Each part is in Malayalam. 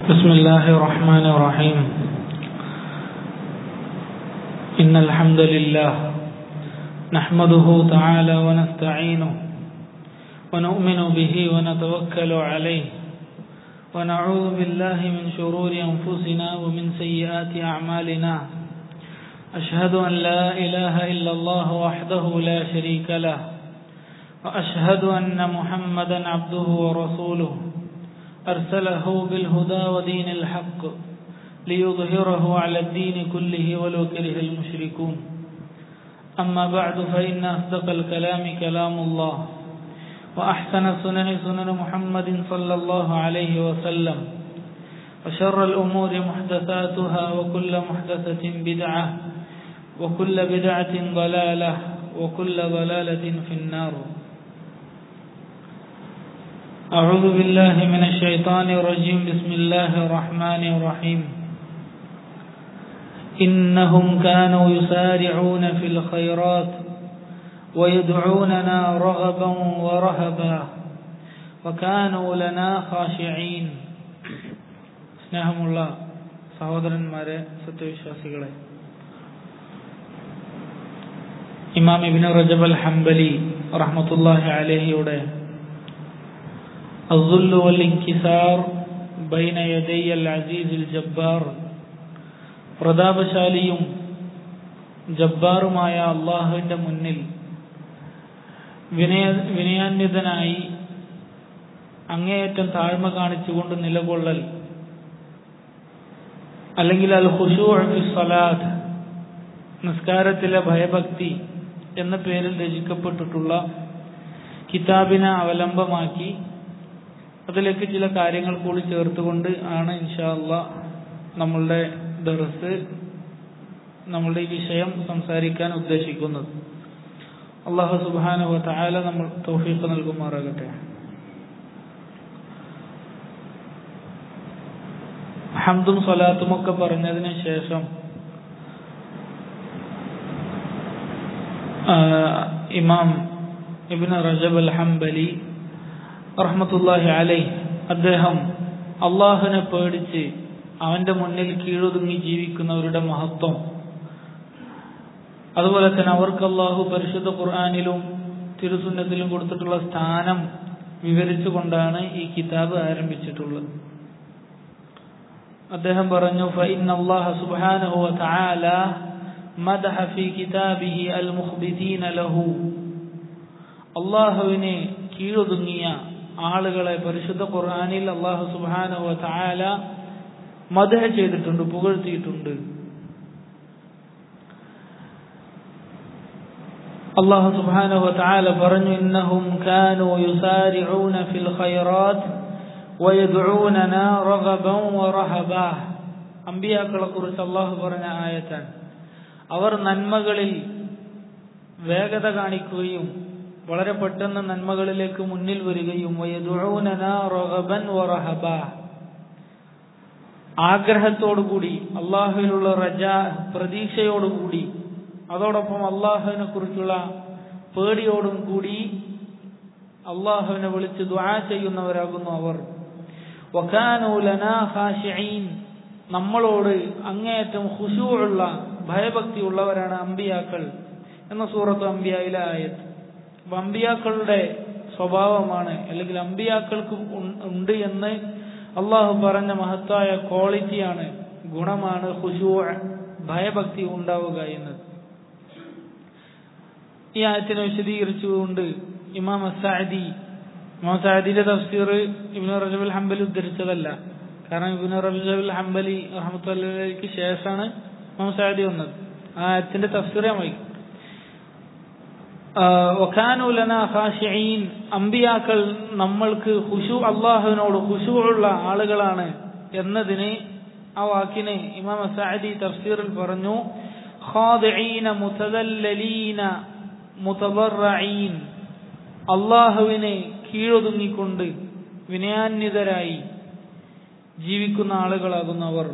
بسم الله الرحمن الرحيم إن الحمد لله نحمده تعالى ونستعينه ونؤمن به ونتوكل عليه ونعوذ بالله من شرور أنفسنا ومن سيئات أعمالنا أشهد أن لا إله إلا الله وحده لا شريك له وأشهد أن محمدا عبده ورسوله أرسله بالهدى ودين الحق ليظهره على الدين كله ولو كره المشركون أما بعد فإن أصدق الكلام كلام الله وأحسن السنن سنن محمد صلى الله عليه وسلم وشر الأمور محدثاتها وكل محدثة بدعة وكل بدعة ضلالة وكل ضلالة في النار أعوذ بالله من الشيطان الرجيم بسم الله الرحمن الرحيم إنهم كانوا يسارعون في الخيرات ويدعوننا رغبا ورهبا وكانوا لنا خاشعين സ്നേഹമുള്ള സഹോദരന്മാരെ സത്യവിശ്വാസികളെ ഇമാം ഇബിൻ റജബ് അൽ ഹംബലി റഹ്മത്തുല്ലാഹി അലഹിയുടെ الظل والانكسار بين يدي العزيز الجبار പ്രതാപശാലിയും ജബ്ബാറുമായ അള്ളാഹുവിന്റെ മുന്നിൽ വിനയ വിനയാന്വിതനായി അങ്ങേയറ്റം താഴ്മ കാണിച്ചുകൊണ്ട് നിലകൊള്ളൽ അല്ലെങ്കിൽ അൽ ഹുഷൂ സലാദ് നിസ്കാരത്തിലെ ഭയഭക്തി എന്ന പേരിൽ രചിക്കപ്പെട്ടിട്ടുള്ള കിതാബിനെ അവലംബമാക്കി അതിലേക്ക് ചില കാര്യങ്ങൾ കൂടി ചേർത്തുകൊണ്ട് ആണ് ഇൻഷാല്ല നമ്മളുടെ ദർസ് നമ്മളുടെ ഈ വിഷയം സംസാരിക്കാൻ ഉദ്ദേശിക്കുന്നത് അള്ളാഹു സുബാനുവ തായാല നമ്മൾ തൗഫീഖ് നൽകുമാറാകട്ടെ ഹംദും സ്വലാത്തും ഒക്കെ പറഞ്ഞതിന് ശേഷം ഇമാം ഇബിൻ റജബ് അൽ ഹംബലി റഹ്മത്തുല്ലാഹി അലൈ അദ്ദേഹം അള്ളാഹുവിനെ പേടിച്ച് അവന്റെ മുന്നിൽ കീഴൊതുങ്ങി ജീവിക്കുന്നവരുടെ മഹത്വം അതുപോലെ തന്നെ അവർക്ക് അള്ളാഹു പരിശുദ്ധ ഖുർആാനിലും തിരുസുന്നത്തിലും കൊടുത്തിട്ടുള്ള സ്ഥാനം വിവരിച്ചുകൊണ്ടാണ് ഈ കിതാബ് ആരംഭിച്ചിട്ടുള്ളത് അദ്ദേഹം പറഞ്ഞു فإن الله سبحانه وتعالى مدح في كتابه المخبتين له അള്ളാഹുവിനെ കീഴൊതുങ്ങിയ ആളുകളെ പരിശുദ്ധ ഖുർആാനിൽ അള്ളാഹു സുബാനഹു തായാല മദഹ ചെയ്തിട്ടുണ്ട് പുകഴ്ത്തിയിട്ടുണ്ട് അള്ളാഹു സുബാനഹു തായാല പറഞ്ഞു ഇന്നഹും കാനു യുസാരിഊന ഫിൽ ഖൈറാത്ത് വയദ്ഊനനാ റഗബൻ വറഹബാ അമ്പിയാക്കളെ കുറിച്ച് അള്ളാഹു പറഞ്ഞ ആയത്താണ് അവർ നന്മകളിൽ വേഗത കാണിക്കുകയും വളരെ പെട്ടെന്ന് നന്മകളിലേക്ക് മുന്നിൽ വരികയും ആഗ്രഹത്തോടുകൂടി അള്ളാഹുവിനുള്ള റജ പ്രതീക്ഷയോടുകൂടി അതോടൊപ്പം അള്ളാഹുവിനെ കുറിച്ചുള്ള പേടിയോടും കൂടി അള്ളാഹുവിനെ വിളിച്ച് ദ്വാ ചെയ്യുന്നവരാകുന്നു അവർ നമ്മളോട് അങ്ങേയറ്റം ഹുഷുള്ള ഭയഭക്തി ഉള്ളവരാണ് അമ്പിയാക്കൾ എന്ന സൂറത്ത് അമ്പിയായിലെ ആയത്ത് അമ്പിയാക്കളുടെ സ്വഭാവമാണ് അല്ലെങ്കിൽ അമ്പിയാക്കൾക്ക് ഉണ്ട് എന്ന് അള്ളാഹു പറഞ്ഞ മഹത്തായ ക്വാളിറ്റിയാണ് ഗുണമാണ് ഹുഷു ഭയഭക്തി ഉണ്ടാവുക എന്നത് ഈ ആയത്തിനെ വിശദീകരിച്ചുകൊണ്ട് ഇമാം അസാദി ഇമാം സാദിന്റെ തഫ്സീർ ഇബിന് റജബുൽ ഹംബലി ഉദ്ധരിച്ചതല്ല കാരണം ഇബിന് റജബുൽ ഹംബലി റഹമത്തല്ലയ്ക്ക് ശേഷമാണ് ഇമാം സാദി വന്നത് ആ ആയത്തിന്റെ തഫ്സീറെ വായിക്കും അമ്പിയാക്കൾ നമ്മൾക്ക് ഹുഷു അള്ളാഹുവിനോട് ഹുഷുള്ള ആളുകളാണ് എന്നതിന് ആ വാക്കിനെ ഇമാം സഅദി തഫ്സീറിൽ പറഞ്ഞു അള്ളാഹുവിനെ കീഴൊതുങ്ങിക്കൊണ്ട് വിനയാന്വിതരായി ജീവിക്കുന്ന ആളുകളാകുന്നു അവർ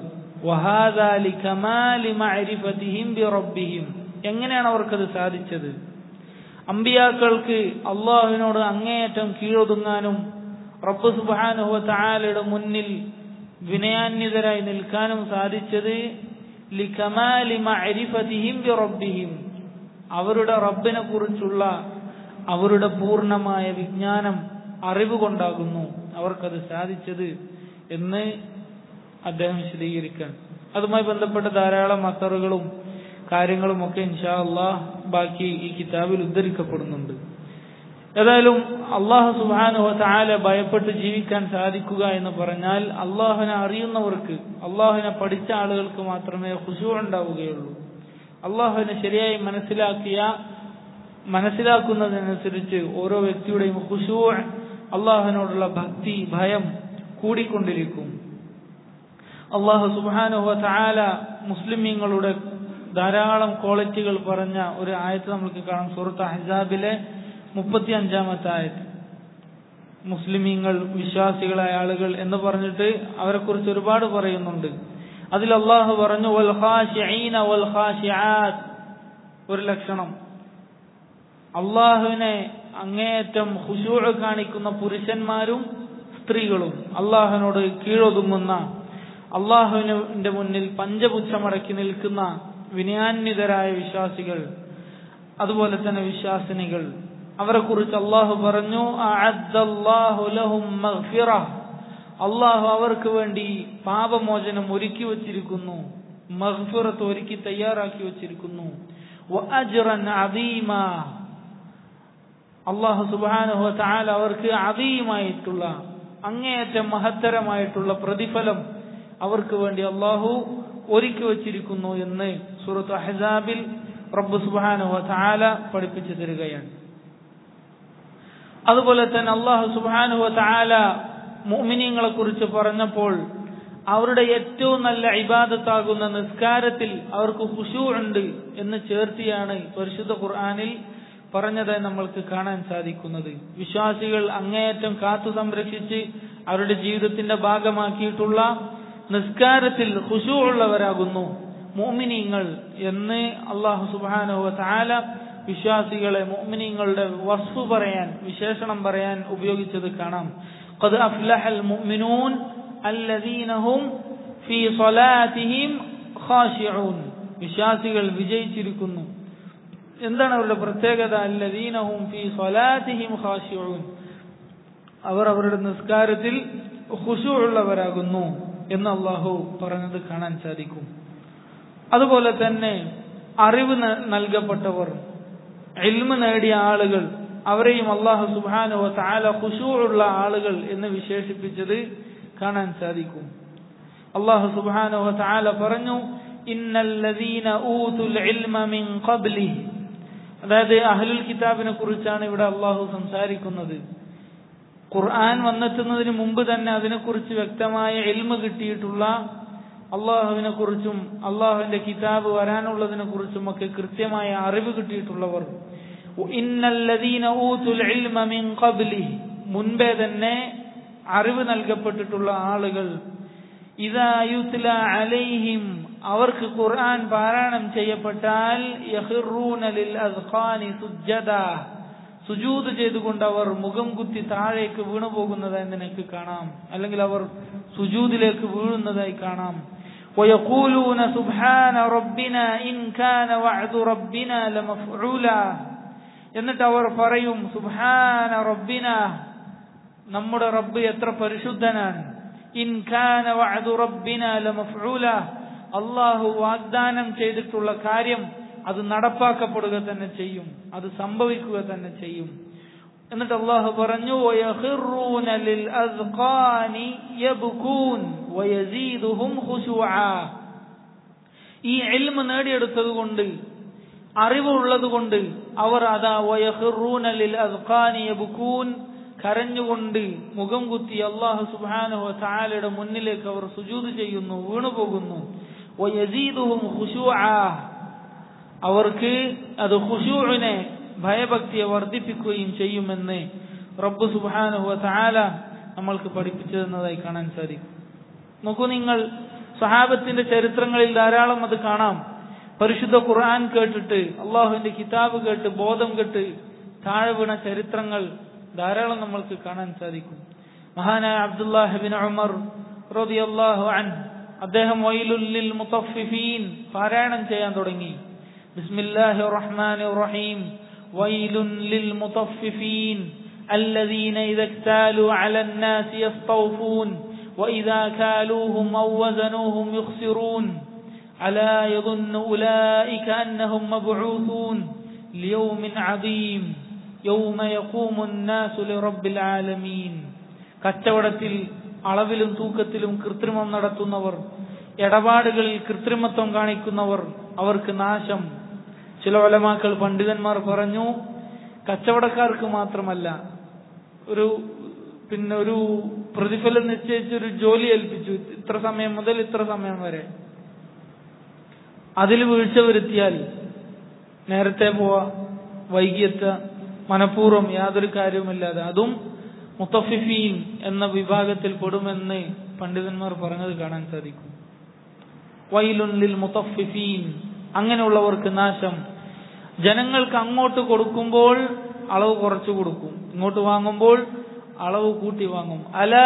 എങ്ങനെയാണ് അവർക്കത് സാധിച്ചത് അമ്പിയാക്കൾക്ക് അള്ളാഹുവിനോട് അങ്ങേയറ്റം കീഴൊതുങ്ങാനും റബ്ബ് സുബാനുഹ താലയുടെ മുന്നിൽ വിനയാന്വിതരായി നിൽക്കാനും സാധിച്ചത് ലികമാലി മഅരിഫതിഹിം ബിറബ്ബിഹിം അവരുടെ റബ്ബിനെ കുറിച്ചുള്ള അവരുടെ പൂർണ്ണമായ വിജ്ഞാനം അറിവ് കൊണ്ടാകുന്നു അവർക്കത് സാധിച്ചത് എന്ന് അദ്ദേഹം വിശദീകരിക്കാൻ അതുമായി ബന്ധപ്പെട്ട ധാരാളം അത്തറുകളും കാര്യങ്ങളും ഒക്കെ ഇൻഷാ അള്ളാഹ് ബാക്കി ഈ കിതാബിൽ ഉദ്ധരിക്കപ്പെടുന്നുണ്ട് ഏതായാലും അള്ളാഹു സുബാനുഹ താല ഭയപ്പെട്ട് ജീവിക്കാൻ സാധിക്കുക എന്ന് പറഞ്ഞാൽ അള്ളാഹുവിനെ അറിയുന്നവർക്ക് അള്ളാഹുവിനെ പഠിച്ച ആളുകൾക്ക് മാത്രമേ ഖുശൂ ഉണ്ടാവുകയുള്ളൂ അള്ളാഹുവിനെ ശരിയായി മനസ്സിലാക്കിയ മനസ്സിലാക്കുന്നതിനനുസരിച്ച് ഓരോ വ്യക്തിയുടെയും ഖുശൂ അള്ളാഹുവിനോടുള്ള ഭക്തി ഭയം കൂടിക്കൊണ്ടിരിക്കും അള്ളാഹു സുബാനുഹ താല മുസ്ലിമീങ്ങളുടെ ധാരാളം ക്വാളിറ്റികൾ പറഞ്ഞ ഒരു ആയത്ത് നമുക്ക് കാണാം സുഹൃത്ത് അഹ്സാബിലെ മുപ്പത്തി അഞ്ചാമത്തെ ആയത്ത് മുസ്ലിമീങ്ങൾ വിശ്വാസികളായ ആളുകൾ എന്ന് പറഞ്ഞിട്ട് അവരെ കുറിച്ച് ഒരുപാട് പറയുന്നുണ്ട് അതിൽ അള്ളാഹു പറഞ്ഞു വൽ ഖാശിഈന വൽ ഖാശിആത്ത് ഒരു ലക്ഷണം അള്ളാഹുവിനെ അങ്ങേയറ്റം ഹുശൂ കാണിക്കുന്ന പുരുഷന്മാരും സ്ത്രീകളും അള്ളാഹുവിനോട് കീഴൊതുങ്ങുന്ന അള്ളാഹുവിന്റെ മുന്നിൽ പഞ്ചപുച്ഛമടക്കി നിൽക്കുന്ന വിനയാന്വിതരായ വിശ്വാസികൾ അതുപോലെ തന്നെ വിശ്വാസിനികൾ അവരെ കുറിച്ച് അള്ളാഹു പറഞ്ഞു അള്ളാഹു അവർക്ക് വേണ്ടി പാപമോചനം ഒരുക്കി വച്ചിരിക്കുന്നു മഹ്ഫിറത്ത് ഒരുക്കി തയ്യാറാക്കി വച്ചിരിക്കുന്നു അള്ളാഹു സുബാനുഹ താല അവർക്ക് അതീമായിട്ടുള്ള അങ്ങേയറ്റം മഹത്തരമായിട്ടുള്ള പ്രതിഫലം അവർക്ക് വേണ്ടി അള്ളാഹു ഒരുക്കി വച്ചിരിക്കുന്നു എന്ന് സൂറത്ത് അഹ്സാബിൽ റബ്ബ് സുബാനുഹ താല പഠിപ്പിച്ചു തരികയാണ് അതുപോലെ തന്നെ അള്ളാഹു സുബാനുഹ താല മോമിനിയങ്ങളെ കുറിച്ച് പറഞ്ഞപ്പോൾ അവരുടെ ഏറ്റവും നല്ല ഇബാദത്താകുന്ന നിസ്കാരത്തിൽ അവർക്ക് ഹുഷു ഉണ്ട് എന്ന് ചേർത്തിയാണ് പരിശുദ്ധ ഖുർആാനിൽ പറഞ്ഞതായി നമ്മൾക്ക് കാണാൻ സാധിക്കുന്നത് വിശ്വാസികൾ അങ്ങേയറ്റം കാത്തു സംരക്ഷിച്ച് അവരുടെ ജീവിതത്തിന്റെ ഭാഗമാക്കിയിട്ടുള്ള നിസ്കാരത്തിൽ ഹുഷു ഉള്ളവരാകുന്നു മോമിനിയങ്ങൾ എന്ന് അള്ളാഹു സുബാനുഹ താല വിശ്വാസികളെ മോമിനിങ്ങളുടെ വസ്തു പറയാൻ വിശേഷണം പറയാൻ ഉപയോഗിച്ചത് കാണാം قد أفلح المؤمنون الذين هم في صلاتهم خاشعون വിശ്വാസികൾ വിജയിച്ചിരിക്കുന്നു എന്താണ് അവരുടെ പ്രത്യേകത അല്ലദീനഹും ഫി സ്വലാത്തിഹിം ഖാശിഊൻ അവർ അവരുടെ നിസ്കാരത്തിൽ ഖുശൂ ഉള്ളവരാകുന്നു എന്ന് അള്ളാഹു പറഞ്ഞത് കാണാൻ സാധിക്കും അതുപോലെ തന്നെ അറിവ് നൽകപ്പെട്ടവർ ഇൽമ നേടിയ ആളുകൾ അവരെയും അള്ളാഹു സുബാനുവ താല ഖുശൂറുള്ള ആളുകൾ എന്ന് വിശേഷിപ്പിച്ചത് കാണാൻ സാധിക്കും അള്ളാഹു സുബാനുവ താല പറഞ്ഞു ഇന്നല്ലദീന ഊതുൽ ഇൽമ മിൻ ഖബ്ലിഹി അതായത് അഹ്ലുൽ കിതാബിനെ കുറിച്ചാണ് ഇവിടെ അള്ളാഹു സംസാരിക്കുന്നത് ഖുർആൻ വന്നെത്തുന്നതിന് മുമ്പ് തന്നെ അതിനെക്കുറിച്ച് വ്യക്തമായ എൽമ കിട്ടിയിട്ടുള്ള അള്ളാഹുവിനെ കുറിച്ചും അള്ളാഹുവിന്റെ കിതാബ് വരാനുള്ളതിനെ കുറിച്ചും ഒക്കെ കൃത്യമായ അറിവ് കിട്ടിയിട്ടുള്ളവർ ഇന്നല്ലദീന ഊതുൽ ഇൽമ മിൻ ഖബ്ലിഹി മുൻപേ തന്നെ അറിവ് നൽകപ്പെട്ടിട്ടുള്ള ആളുകൾ ഇതാ യുത്ല അലൈഹിം അവർക്ക് ഖുർആൻ പാരായണം ചെയ്യപ്പെട്ടാൽ യഖിറൂന ലിൽ അസ്ഖാനി സുജ്ജദ സുജൂദ് ചെയ്തുകൊണ്ട് അവർ മുഖം കുത്തി താഴേക്ക് വീണു പോകുന്നതായി നിനക്ക് കാണാം അല്ലെങ്കിൽ അവർ സുജൂദിലേക്ക് വീഴുന്നതായി കാണാം ويقولون سبحان ربنا إن كان وعد ربنا لمفعولا എന്നിട്ട് അവർ പറയും സുബ്ഹാന റബ്ബിന നമ്മുടെ റബ്ബ് എത്ര പരിശുദ്ധനാണ് ഇൻ കാന വഅദു റബ്ബിന ലമഫ്ഊല അള്ളാഹു വാഗ്ദാനം ചെയ്തിട്ടുള്ള കാര്യം അത് നടപ്പാക്കപ്പെടുക തന്നെ ചെയ്യും അത് സംഭവിക്കുക തന്നെ ചെയ്യും എന്നിട്ട് അള്ളാഹു പറഞ്ഞു وَيَخِرُّونَ لِلْأَذْقَانِ يَبْكُونَ وَيَزِيدُهُمْ خُشُوعًا ഈ ഇൽമ നേടിയെടുത്തത് കൊണ്ട് അറിവുള്ളത് കൊണ്ട് അവർ അതാ വയഹ്റൂന ലിൽ അദ്ഖാനി യബ്കൂൻ കരഞ്ഞുകൊണ്ട് മുഖം കുത്തി അള്ളാഹു സുബ്ഹാനഹു വതആലയുടെ മുന്നിലേക്ക് അവർ സുജൂദ് ചെയ്യുന്നു വീണുപോകുന്നു വയസീദുഹും ഖുശൂആ അവർക്ക് അത് ഖുശൂഇനെ ഭയഭക്തിയെ വർദ്ധിപ്പിക്കുകയും ചെയ്യുമെന്ന് റബ്ബ് സുബ്ഹാനഹു വതആല നമ്മൾക്ക് പഠിപ്പിച്ചു തന്നതായി കാണാൻ സാധിക്കും നോക്കൂ നിങ്ങൾ സഹാബത്തിന്റെ ചരിത്രങ്ങളിൽ ധാരാളം അത് കാണാം പരിശുദ്ധ ഖുർആൻ കേട്ടിട്ട് അള്ളാഹുവിന്റെ കിതാബ് കേട്ട് ബോധം കേട്ട് താഴെ വീണ ചരിത്രങ്ങൾ ധാരാളം നമ്മൾക്ക് കാണാൻ സാധിക്കും മഹാനായ അബ്ദുല്ലാഹിബിൻ ഉമർ റളിയല്ലാഹു അൻഹു അദ്ദേഹം വൈലുൽ ലിൽ മുത്തഫിഫീൻ പാരായണം ചെയ്യാൻ തുടങ്ങി ബിസ്മില്ലാഹിർ റഹ്മാനിർ റഹീം വൈലുൻ ലിൽ മുത്തഫിഫീൻ الذين إذا اكتالوا على الناس يستوفون وإذا كالوهم أو وزنوهم يخسرون ألا يظن أولئك أنهم مبعوثون ليوم عظيم يوم يقوم الناس لرب العالمين കച്ചവടത്തിൽ അളവിലും തൂക്കത്തിലും കൃത്രിമം നടത്തുന്നവർ ഇടപാടുകളിൽ കൃത്രിമത്വം കാണിക്കുന്നവർ അവർക്ക് നാശം ചില ഒലമാക്കൾ പണ്ഡിതന്മാർ പറഞ്ഞു കച്ചവടക്കാർക്ക് മാത്രമല്ല ഒരു പിന്നെ ഒരു പ്രതിഫലം നിശ്ചയിച്ച് ഒരു ജോലി ഏൽപ്പിച്ചു ഇത്ര സമയം മുതൽ ഇത്ര സമയം വരെ അതിൽ വീഴ്ച വരുത്തിയാൽ നേരത്തെ പോവാ വൈകിയെത്തുക മനഃപൂർവ്വം യാതൊരു കാര്യവുമില്ലാതെ അതും മുത്തഫിഫീൻ എന്ന വിഭാഗത്തിൽ പെടുമെന്ന് പണ്ഡിതന്മാർ പറഞ്ഞത് കാണാൻ സാധിക്കും വൈലുല്ലിൽ മുത്തഫിഫീൻ അങ്ങനെയുള്ളവർക്ക് നാശം ജനങ്ങൾക്ക് അങ്ങോട്ട് കൊടുക്കുമ്പോൾ അളവ് കുറച്ചു കൊടുക്കും ഇങ്ങോട്ട് വാങ്ങുമ്പോൾ അളവ് കൂട്ടി വാങ്ങും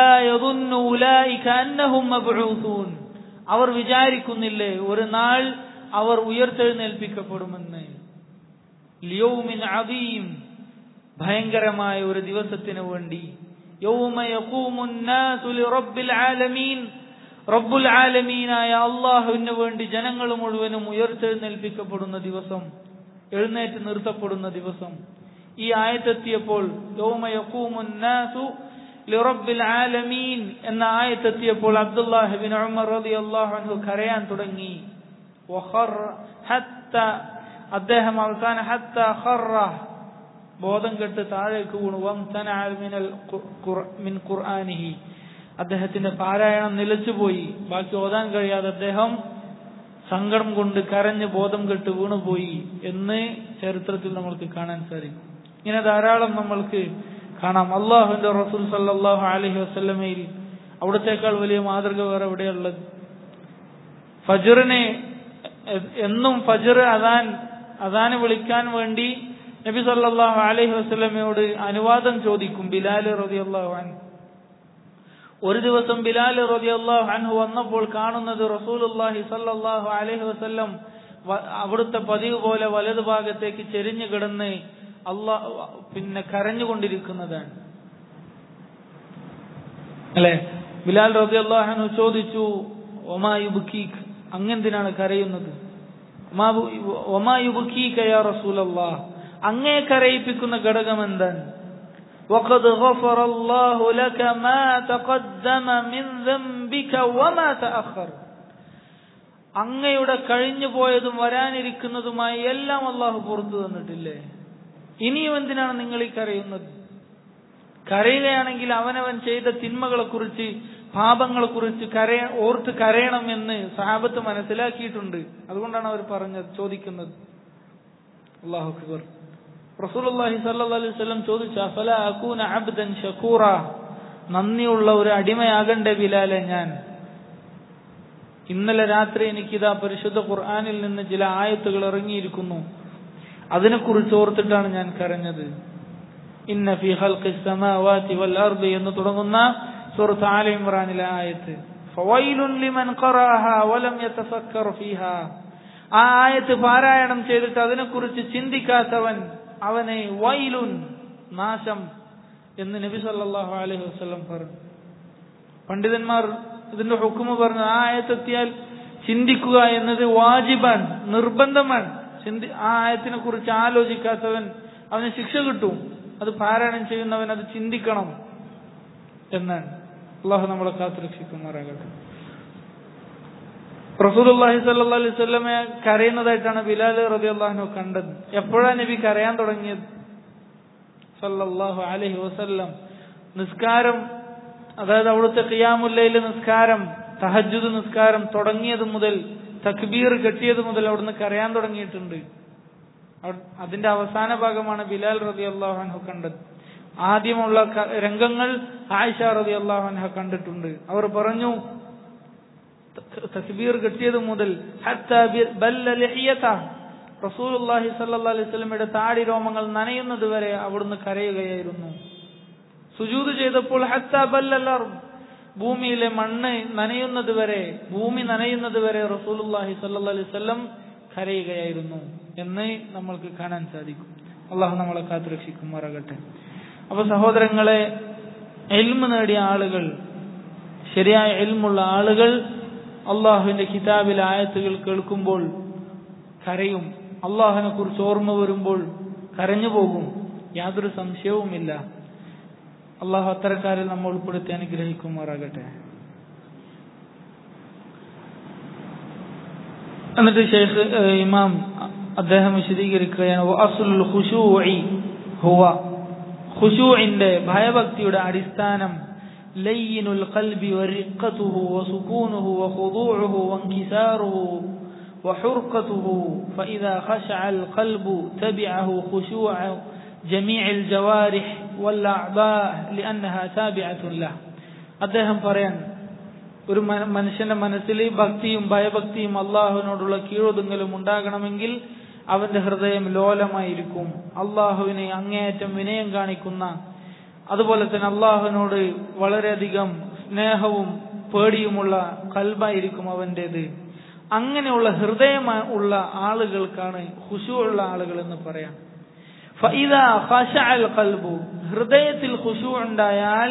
അലാഹും അവർ വിചാരിക്കുന്നില്ലേ ഒരു നാൾ അവർ ഉയർത്തെഴുന്നേൽപ്പിക്കപ്പെടുമെന്ന് ലിയൗമിൻ അദീം ഭയങ്കരമായ ഒരു ദിവസത്തിന് വേണ്ടി യൗമ യഖൂമുൻ നാസു ലിറബ്ബിൽ ആലമീൻ റബ്ബുൽ ആലമീനായ അള്ളാഹുവിന് വേണ്ടി ജനങ്ങൾ മുഴുവനും ഉയർത്തെഴുന്നേൽപ്പിക്കപ്പെടുന്ന ദിവസം എഴുന്നേറ്റ് നിർത്തപ്പെടുന്ന ദിവസം ഈ ആയത്തെത്തിയപ്പോൾ യൗമ യഖൂമുൻ നാസു ലിറബ്ബിൽ ആലമീൻ എന്ന ആയത്തെത്തിയപ്പോൾ അബ്ദുല്ലാഹിബിൻ ഉമർ റളിയല്ലാഹു അൻഹു കരയാൻ തുടങ്ങി വഖറ ഹത്ത അദ്ദേഹം അവസാന ഹത്ത ഖറ ബോധം കെട്ട് താഴേക്ക് വീണു വംതനഅ മിനൽ ഖുർ- മിൻ ഖുർആനിഹി അദ്ദേഹത്തിന്റെ പാരായണം നിലച്ചുപോയി ബാക്കി ഓതാൻ കഴിയാതെ അദ്ദേഹം സങ്കടം കൊണ്ട് കരഞ്ഞ് ബോധം കെട്ട് വീണുപോയി എന്ന് ചരിത്രത്തിൽ നമ്മൾക്ക് കാണാൻ സാധിക്കും ഇങ്ങനെ ധാരാളം നമ്മൾക്ക് കാണാം അള്ളാഹുവിന്റെ റസൂൽ സല്ലല്ലാഹു അലൈഹി വസല്ലമയിൽ അവിടത്തേക്കാൾ വലിയ മാതൃക വേറെ എവിടെയുള്ളത് ഫജറിനെ എ- എന്നും ഫജർ അതാൻ അതാന് വിളിക്കാൻ വേണ്ടി നബി സല്ലല്ലാഹു അലൈഹി വസല്ലമയോട് അനുവാദം ചോദിക്കും ബിലാൽ റളിയല്ലാഹു അൻഹു ഒരു ദിവസം ബിലാൽ റളിയല്ലാഹു അൻഹു വന്നപ്പോൾ കാണുന്നത് റസൂലുള്ളാഹി സല്ലല്ലാഹു അലൈഹി വസല്ലം വ- അവിടുത്തെ പതിവ് പോലെ വലതു ഭാഗത്തേക്ക് ചെരിഞ്ഞു കിടന്ന് അള്ളാ പിന്നെ കരഞ്ഞുകൊണ്ടിരിക്കുന്നതാണ് അല്ലെ ബിലാൽ റളിയല്ലാഹു അൻഹു ചോദിച്ചു ഒമാ യുബ്കീക് അങ്ങെന്തിനാണ് കരയുന്നത് ഒമാ ബു- ഒമാ യുബ്കീക യാ റസൂലല്ലാഹ് അങ്ങേ കരയിപ്പിക്കുന്ന ഘടകം എന്താണ് وقد غفر الله لك ما تقدم من ذنبك وما تأخر അങ്ങയുടെ കഴിഞ്ഞു പോയതും വരാനിരിക്കുന്നതുമായി എല്ലാം അള്ളാഹു പുറത്തു തന്നിട്ടില്ലേ ഇനിയും എന്തിനാണ് നിങ്ങൾ ഈ കരയുന്നത് കരയുകയാണെങ്കിൽ അവനവൻ ചെയ്ത തിന്മകളെ കുറിച്ച് പാപങ്ങളെ കുറിച്ച് കരയ ഓർത്ത് കരയണം എന്ന് സഹാബത്ത് മനസ്സിലാക്കിയിട്ടുണ്ട് അതുകൊണ്ടാണ് അവർ പറഞ്ഞത് ചോദിക്കുന്നത് അള്ളാഹു അക്ബർ റസൂലുള്ളാഹി സ്വല്ലല്ലാഹു അലൈഹി വസല്ലം ചോദിച്ചു അഫല അകൂന അബ്ദൻ ഷക്കൂറ നന്ദിയുള്ള ഒരു അടിമയാകണ്ടേ ബിലാലെ ഞാൻ ഇന്നലെ രാത്രി എനിക്കിതാ പരിശുദ്ധ ഖുർആനിൽ നിന്ന് ചില ആയത്തുകൾ ഇറങ്ങിയിരിക്കുന്നു അതിനെക്കുറിച്ച് ഓർത്തിട്ടാണ് ഞാൻ കരഞ്ഞത് ഇന്ന ഫി ഖൽഖി സമാവാതി വൽ അർദി എന്ന് തുടങ്ങുന്ന സൂറത്ത് ആല ഇമ്രാനിലെ ആയത്ത് ഫവൈലുൻ ലിമൻ ഖറഅഹാ വലം യതഫക്കർ ഫീഹാ ആ ആയത്ത് പാരായണം ചെയ്തിട്ട് അതിനെക്കുറിച്ച് ചിന്തിക്കാത്തവൻ അവനെ വൈലുൻ നാശം എന്ന് നബി സല്ലല്ലാഹു അലൈഹി വസല്ലം പറഞ്ഞു പണ്ഡിതന്മാർ ഇതിന്റെ ഹുക്കുമ പറഞ്ഞു ആ ആയത്തെത്തിയാൽ ചിന്തിക്കുക എന്നത് വാജിബാൻ നിർബന്ധമാണ് ചിന്തി ആ ആയത്തിനെ കുറിച്ച് ആലോചിക്കാത്തവൻ അവന് ശിക്ഷ കിട്ടും അത് പാരായണം ചെയ്യുന്നവൻ അത് ചിന്തിക്കണം എന്നാണ് അള്ളാഹു നമ്മളെ കാത്തുരക്ഷിക്കുമാറാകട്ടെ റസൂലുള്ളാഹി സ്വല്ലല്ലാഹു അലൈഹി വസല്ലമയെ കരയുന്നതായിട്ടാണ് ബിലാൽ റളിയല്ലാഹു കണ്ടത് എപ്പോഴാണ് നബി കരയാൻ തുടങ്ങിയത് സല്ലല്ലാഹു അലൈഹി വസല്ലം നിസ്കാരം അതായത് അവിടുത്തെ ഖിയാമുല്ലയിലെ നിസ്കാരം തഹജ്ജുദ് നിസ്കാരം തുടങ്ങിയത് മുതൽ തക്ബീർ കെട്ടിയത് മുതൽ അവിടുന്ന് കരയാൻ തുടങ്ങിയിട്ടുണ്ട് അവ- അതിന്റെ അവസാന ഭാഗമാണ് ബിലാൽ റളിയല്ലാഹു അൻഹു കണ്ടത് ആദ്യമുള്ള ക- രംഗങ്ങൾ ആയിഷ റളിയല്ലാഹു അൻഹ കണ്ടിട്ടുണ്ട് അവർ പറഞ്ഞു ത- തക്ബീർ കെട്ടിയത് മുതൽ ഹത്താ ബി- ബല്ല ലിഹിയത റസൂലുള്ളാഹി സ്വല്ലല്ലാഹു അലൈഹി വസല്ലമയുടെ താടി രോമങ്ങൾ നനയുന്നത് വരെ അവിടുന്ന് കരയുകയായിരുന്നു സുജൂദ് ചെയ്തപ്പോൾ ഹത്താ ബല്ലൽ അർദ് ഭൂമിയിലെ മണ്ണ് നനയുന്നത് വരെ ഭൂമി നനയുന്നത് വരെ റസൂലുള്ളാഹി സ്വല്ലല്ലാഹി അലൈഹി വസല്ലം കരയുകയായിരുന്നു എന്ന് നമ്മൾക്ക് കാണാൻ സാധിക്കും അള്ളാഹു നമ്മളെ കാത്തുരക്ഷിക്കുമാറാകട്ടെ അപ്പൊ സഹോദരങ്ങളെ എൽമ് നേടിയ ആളുകൾ ശരിയായ എൽമുള്ള ആളുകൾ അള്ളാഹുവിന്റെ കിതാബിലെ ആയത്തുകൾ കേൾക്കുമ്പോൾ കരയും അള്ളാഹുവിനെ കുറിച്ച് ഓർമ്മ വരുമ്പോൾ കരഞ്ഞു പോകും യാതൊരു സംശയവുമില്ല അള്ളാഹു അത്തരക്കാരിൽ നമ്മൾ ഉൾപ്പെടുത്തി അനുഗ്രഹിക്കുമാറാകട്ടെ എന്നിട്ട് ഷെയ്ഖ് ഏഹ്, ഇമാം അദ്ദേഹം വിശദീകരിക്കുകയാണ് വഅസ്ലുൽ ഖുശൂഇ ഹുവ ഖുശൂഇന്റെ ഭയഭക്തിയുടെ അടിസ്ഥാനം ലയ്യിനുൽ ഖൽബി വറിഖത്തുഹു വസുകൂനുഹു വഖുദൂഉഹു വൻകിസാറുഹു وحرقته فإذا خشع القلب تبعه خشوع جميع الجوارح والأعضاء لأنها تابعة له അദ്ദേഹം പറയാൻ ഒരു മന- മനുഷ്യന്റെ മനസ്സിൽ ഭക്തിയും ഭയഭക്തിയും അള്ളാഹുവിനോടുള്ള കീഴൊതുങ്ങലും ഉണ്ടാകണമെങ്കിൽ അവന്റെ ഹൃദയം ലോലമായിരിക്കും അള്ളാഹുവിനെ അങ്ങേയറ്റം വിനയം കാണിക്കുന്ന അതുപോലെ തന്നെ അള്ളാഹുവിനോട് വളരെയധികം സ്നേഹവും പേടിയുമുള്ള കൽബായിരിക്കും അവന്റേത് അങ്ങനെയുള്ള ഹൃദയം ഉള്ള ആളുകൾക്കാണ് ഖുശൂ ഉള്ള ആളുകൾ എന്ന് പറയാം ഫഇദാ ഖശഅൽ ഖൽബു ഹൃദയത്തിൽ ഖുശൂ ഉണ്ടായാൽ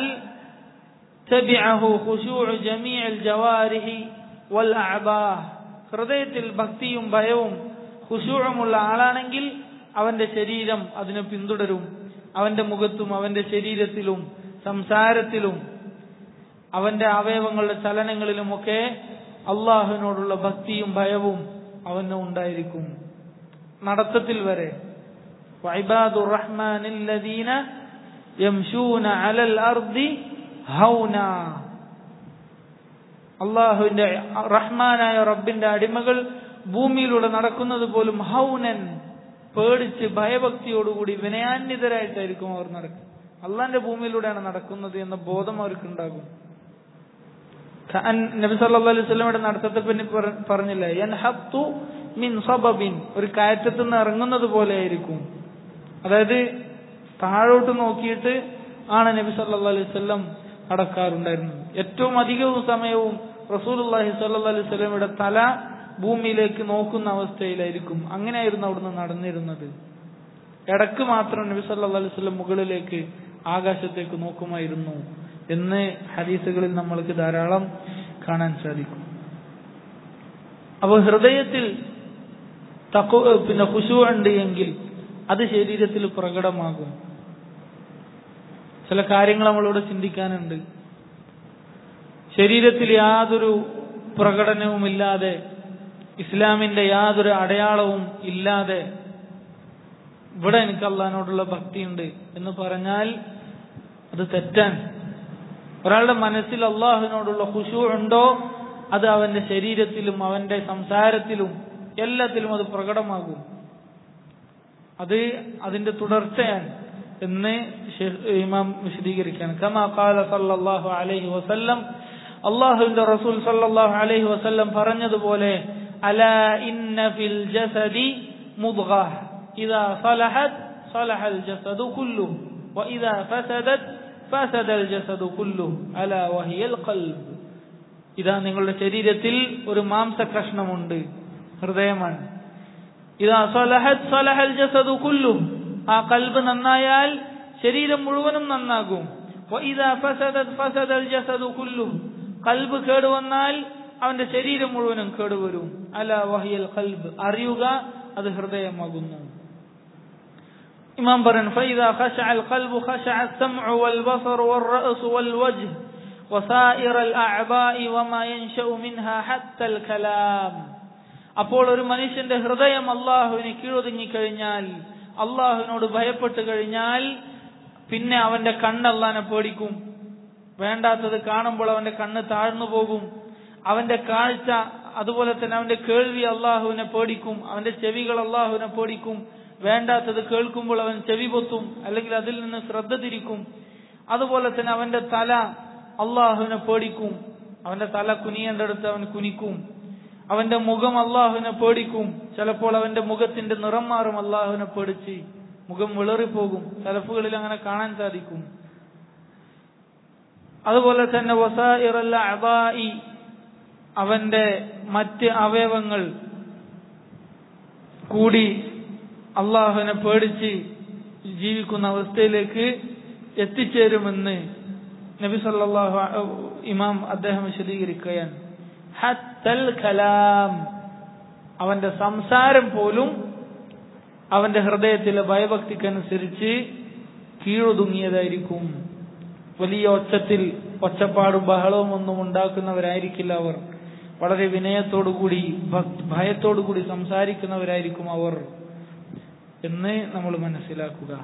തബിഅഹു ഖുശൂഉ ജമീഅൽ ജവാരിഹി വൽ അഅബാഹ് ഹൃദയത്തിൽ ഭക്തിയും ഭയവും ഖുശൂഉമുള്ള ആളാണെങ്കിൽ അവന്റെ ശരീരം അതിനെ പിന്തുടരും അവന്റെ മുഖത്തും അവന്റെ ശരീരത്തിലും സംസാരത്തിലും അവന്റെ അവയവങ്ങളുടെ ചലനങ്ങളിലുമൊക്കെ അള്ളാഹുവിനോടുള്ള ഭക്തിയും ഭയവും അവന് ഉണ്ടായിരിക്കും നടത്തത്തിൽ വരെ وعباد الرحمن الذين يمشون على الأرض هونا അള്ളാഹുവിന്റെ റഹ്മാനായ റബ്ബിന്റെ അടിമകൾ ഭൂമിയിലൂടെ നടക്കുന്നത് പോലും ഹൗനൻ പേടിച്ച് ഭയഭക്തിയോടുകൂടി വിനയാന്വിതരായിട്ടായിരിക്കും അവർ നടക്കുക അള്ളാന്റെ ഭൂമിയിലൂടെയാണ് നടക്കുന്നത് എന്ന ബോധം അവർക്കുണ്ടാകും ഖഅൻ നബി സല്ലല്ലാഹു അലൈഹി വസല്ലമയുടെ നടത്തത്തെ പറ്റി പറ- പറഞ്ഞില്ലേ യൻഹത്തു മിൻ സബബിൻ ഒരു കയറ്റത്ത് നിന്ന് ഇറങ്ങുന്നത് പോലെ ആയിരിക്കും അതായത് താഴോട്ട് നോക്കിയിട്ട് ആണ് നബി സല്ലല്ലാഹു അലൈഹി വസല്ലം നടക്കാറുണ്ടായിരുന്നത് ഏറ്റവും അധികവും സമയവും റസൂലുള്ളാഹി സ്വല്ലല്ലാഹു അലൈഹി വസല്ലമയുടെ തല ഭൂമിയിലേക്ക് നോക്കുന്ന അവസ്ഥയിലായിരിക്കും അങ്ങനെയായിരുന്നു അവിടുന്ന് നടന്നിരുന്നത് ഇടക്ക് മാത്രം നബി സല്ലല്ലാഹു അലൈഹി വസല്ലം മുകളിലേക്ക് ആകാശത്തേക്ക് നോക്കുമായിരുന്നു എന്ന് ഹദീസുകളിൽ നമ്മൾക്ക് ധാരാളം കാണാൻ സാധിക്കും അപ്പോൾ ഹൃദയത്തിൽ തക്കു പിന്നെ ഖുശൂ ഉണ്ട് എങ്കിൽ അത് ശരീരത്തിൽ പ്രകടമാകും ചില കാര്യങ്ങൾ നമ്മളോട് ചിന്തിക്കാനുണ്ട് ശരീരത്തിൽ യാതൊരു പ്രകടനവുമില്ലാതെ ഇസ്ലാമിന്റെ യാതൊരു അടയാളവും ഇല്ലാതെ ഇവിടെ എനിക്ക് അള്ളഹാനോടുള്ള ഭക്തിയുണ്ട് എന്ന് പറഞ്ഞാൽ അത് തെറ്റാൻ ഒരാളുടെ മനസ്സിൽ അള്ളാഹുവിനോടുള്ള ഖുശൂ ഉണ്ടോ അത് അവന്റെ ശരീരത്തിലും അവന്റെ സംസാരത്തിലും എല്ലാത്തിലും അത് പ്രകടമാകും അത് അതിന്റെ തുടർച്ചയാണ് എന്ന് ഷെയ്ഖ് ഇമാം വിശദീകരിക്കുകയാണ് കമാ ഖാല സല്ലല്ലാഹു അലൈഹി വസല്ലം അള്ളാഹുവിന്റെ റസൂൽ സല്ലല്ലാഹു അലൈഹി വസല്ലം പറഞ്ഞതുപോലെ അലാ ഇന്ന ഫിൽ ജസദി മുദ്ഗ ഇദാ സലഹത് സലഹൽ ജസദു കുല്ലു وإذا فسدت فسد الجسد كله ألا وهي القلب ഇതാ നിങ്ങളുടെ ശരീരത്തിൽ ഒരു മാംസ കഷ്ണമുണ്ട് ഹൃദയമാണ് ഇതാ സലഹത് സലഹൽ ജസദു കുല്ലു ആ കൽബ് നന്നായാൽ ശരീരം മുഴുവനും നന്നാകും വഇദാ ഫസദത് ഫസദൽ ജസദു കുല്ലു കൽബ് കേടുവന്നാൽ അവന്റെ ശരീരം മുഴുവനും കേടുവരും അല വഹിയൽ കൽബ് അറിയുക അത് ഹൃദയമാകുന്നു ഇമാം പറയൻ فإذا خشع القلب خشع السمع والبصر والرأس والوجه وسائر الأعضاء وما ينشأ منها حتى الكلام അപ്പോൾ ഒരു മനുഷ്യന്റെ ഹൃദയം അള്ളാഹുവിന് കീഴൊതുങ്ങി കഴിഞ്ഞാൽ അള്ളാഹുവിനോട് ഭയപ്പെട്ട് കഴിഞ്ഞാൽ പിന്നെ അവന്റെ കണ്ണ് അള്ളാഹിനെ പേടിക്കും വേണ്ടാത്തത് കാണുമ്പോൾ അവന്റെ കണ്ണ് താഴ്ന്നു പോകും അവന്റെ കാഴ്ച അതുപോലെ തന്നെ അവന്റെ കേൾവി അള്ളാഹുവിനെ പേടിക്കും അവന്റെ ചെവികൾ അള്ളാഹുവിനെ പേടിക്കും വേണ്ടാത്തത് കേൾക്കുമ്പോൾ അവൻ ചെവി പൊത്തും അല്ലെങ്കിൽ അതിൽ നിന്ന് ശ്രദ്ധ തിരിക്കും അതുപോലെ തന്നെ അവന്റെ തല അള്ളാഹുവിനെ പേടിക്കും അവന്റെ തല കുനിയേണ്ടടുത്ത് അവൻ കുനിക്കും അവന്റെ മുഖം അള്ളാഹുവിനെ പേടിക്കും ചിലപ്പോൾ അവന്റെ മുഖത്തിന്റെ നിറം മാറും അള്ളാഹുവിനെ പേടിച്ച് മുഖം വിളറിപ്പോകും തലപ്പുകളിൽ അങ്ങനെ കാണാൻ സാധിക്കും അതുപോലെ തന്നെ വസായിറൽ അഅദാഇ അവന്റെ മറ്റ് അവയവങ്ങൾ കൂടി അള്ളാഹുവിനെ പേടിച്ച് ജീവിക്കുന്ന അവസ്ഥയിലേക്ക് എത്തിച്ചേരുമെന്ന് നബി സല്ലല്ലാഹു അ- ഇമാം അദ്ദേഹം വിശദീകരിക്കുകയാണ് ഹത്തൽ കലാം അവന്റെ സംസാരം പോലും അവന്റെ ഹൃദയത്തിലെ ഭയഭക്തിക്കനുസരിച്ച് കീഴൊതുങ്ങിയതായിരിക്കും വലിയ ഒച്ചത്തിൽ ഒച്ചപ്പാടും ബഹളവും ഒന്നും ഉണ്ടാക്കുന്നവരായിരിക്കില്ല അവർ വളരെ വിനയത്തോടുകൂടി ഭക്- ഭയത്തോടുകൂടി സംസാരിക്കുന്നവരായിരിക്കും അവർ എന്ന് നമ്മൾ മനസ്സിലാക്കുക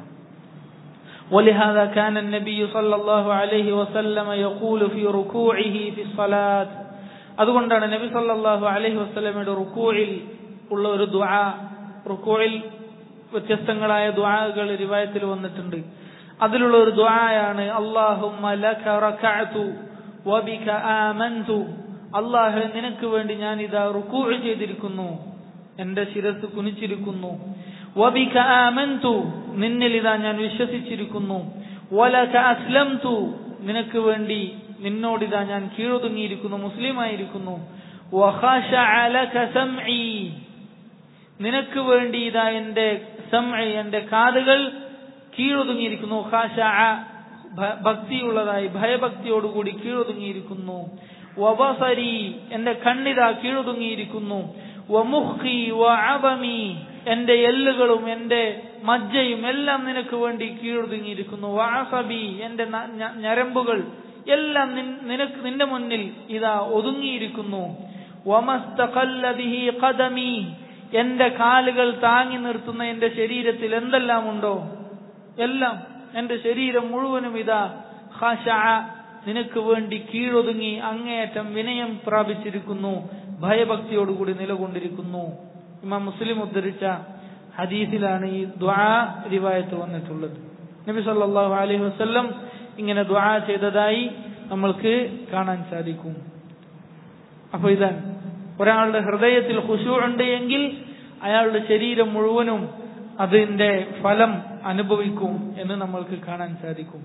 ولهذا كان النبي صلى الله عليه وسلم يقول في ركوعه في الصلاة അതുകൊണ്ടാണ് നബി സല്ലല്ലാഹു അലൈഹി വസല്ലമയുടെ റുക്കൂഇൽ ഉള്ള ഒരു ദുആ റുക്കൂഇൽ വ്യത്യസ്തങ്ങളായ ദുആകൾ റിവായത്തിൽ വന്നിട്ടുണ്ട് അതിലുള്ള ഒരു ദുആയാണ് അല്ലാഹുമ്മ ലക റകഅതു വബിക ആമൻതു അല്ലാഹു നിനക്ക് വേണ്ടി ഞാൻ ഇതാ റുക്കൂ ചെയ്തിരിക്കുന്നു എന്റെ ശിരസ് കുനിച്ചിരിക്കുന്നു വബിക ആമൻതു നിന്നിൽ ഇതാ ഞാൻ വിശ്വസിച്ചിരിക്കുന്നു വലക അസ്ലംതു നിനക്ക് വേണ്ടി നിന്നോടിതാ ഞാൻ കീഴൊതുങ്ങിയിരിക്കുന്നു മുസ്ലിമായിരിക്കുന്നു വഖശഅ ലക സംഇ നിനക്ക് വേണ്ടി ഇതാ എന്റെ സംഇ എന്റെ കാതുകൾ കീഴൊതുങ്ങിയിരിക്കുന്നു ഖശഅ ഭ- ഭക്തിയുള്ളതായി ഭയഭക്തിയോടുകൂടി കീഴൊതുങ്ങിയിരിക്കുന്നു വബസരി എന്റെ കണ്ണിതാ കീഴൊതുങ്ങിയിരിക്കുന്നു വമുഖി വഅബമി എന്റെ എല്ലുകളും എന്റെ മജ്ജയും എല്ലാം നിനക്ക് വേണ്ടി കീഴൊതുങ്ങിയിരിക്കുന്നു വഅസബി എന്റെ ന- ഞ- ഞരമ്പുകൾ എല്ലാം നിൻ- നിനക്ക് നിന്റെ മുന്നിൽ ഇതാ ഒതുങ്ങിയിരിക്കുന്നു വമസ്തഖല്ല ബിഹി ഖദമി എന്റെ കാലുകൾ താങ്ങി നിർത്തുന്ന എന്റെ ശരീരത്തിൽ എന്തെല്ലാം ഉണ്ടോ എല്ലാം എന്റെ ശരീരം മുഴുവനും ഇതാ ഖശഅ നിനക്ക് വേണ്ടി കീഴൊതുങ്ങി അങ്ങേയറ്റം വിനയം പ്രാപിച്ചിരിക്കുന്നു ഭയഭക്തിയോടുകൂടി നിലകൊണ്ടിരിക്കുന്നു ഇമാം മുസ്ലിം ഉദ്ധരിച്ച ഹദീസിലാണ് ഈ ദ്വാ റിവായത്ത് വന്നിട്ടുള്ളത് നബി സല്ലല്ലാഹു അലൈഹി വസല്ലം ഇങ്ങനെ ദ്വാ ചെയ്തതായി നമ്മൾക്ക് കാണാൻ സാധിക്കും അപ്പൊ ഇതാണ് ഒരാളുടെ ഹൃദയത്തിൽ ഖുശൂ ഉണ്ട് എങ്കിൽ അയാളുടെ ശരീരം മുഴുവനും അതിന്റെ ഫലം അനുഭവിക്കും എന്ന് നമ്മൾക്ക് കാണാൻ സാധിക്കും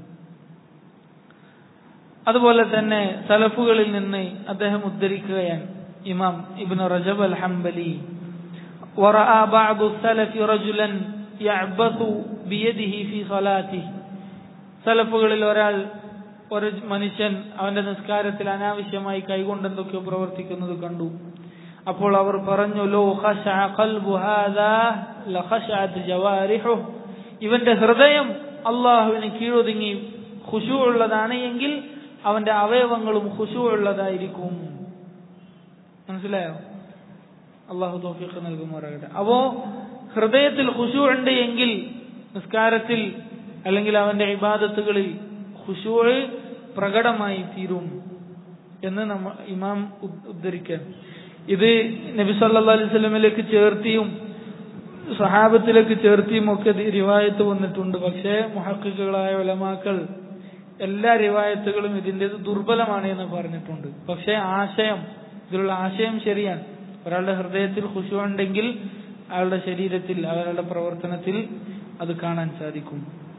അതുപോലെ തന്നെ സലഫുകളിൽ നിന്ന് അദ്ദേഹം ഉദ്ധരിക്കുകയാണ് ഇമാം ഇബ്നു റജബ് അൽ ഹംബലി ورأى بعض السلف رجلا يعبث بيده في صلاته സലഫുകളിൽ ഒരാൾ ഒരു മനുഷ്യൻ അവന്റെ നിസ്കാരത്തിൽ അനാവശ്യമായി കൈകൊണ്ട് എന്തൊക്കെയോ പ്രവർത്തിക്കുന്നത് കണ്ടു അപ്പോൾ അവർ പറഞ്ഞു ലോ ഖശഅ ഖൽബു ഹാദാ ലഖശഅത് ജവാരിഹു ഇവന്റെ ഹൃദയം അള്ളാഹുവിന് കീഴൊതുങ്ങി ഖുശൂ ഉള്ളതാണ് എങ്കിൽ അവന്റെ അവയവങ്ങളും ഖുശൂ ഉള്ളതായിരിക്കും മനസ്സിലായോ അള്ളാഹു തോഫിക്ക് നൽകുമാറാകട്ടെ അപ്പോ ഹൃദയത്തിൽ ഖുശൂ ഉണ്ട് എങ്കിൽ നിസ്കാരത്തിൽ അല്ലെങ്കിൽ അവന്റെ ഇബാദത്തുകളിൽ ഖുശൂ പ്രകടമായി തീരും എന്ന് നമ്മ ഇമാം ഉദ്- ഉദ്ധരിക്കാൻ ഇത് നബി സല്ലല്ലാഹു അലൈഹി വസല്ലമയിലേക്ക് ചേർത്തിയും സഹാബത്തിലേക്ക് ചേർത്തിയും ഒക്കെ ഇത് റിവായത്ത് വന്നിട്ടുണ്ട് പക്ഷേ മുഹക്കിക്കുകളായ ഉലമാക്കൾ എല്ലാ റിവായത്തുകളും ഇതിന്റെ ദുർബലമാണ് എന്ന് പറഞ്ഞിട്ടുണ്ട് പക്ഷേ ആശയം ഇതിലുള്ള ആശയം ശരിയാണ് ഒരാളുടെ ഹൃദയത്തിൽ ഖുശു ഉണ്ടെങ്കിൽ അയാളുടെ ശരീരത്തിൽ അവരുടെ പ്രവർത്തനത്തിൽ അത് കാണാൻ സാധിക്കും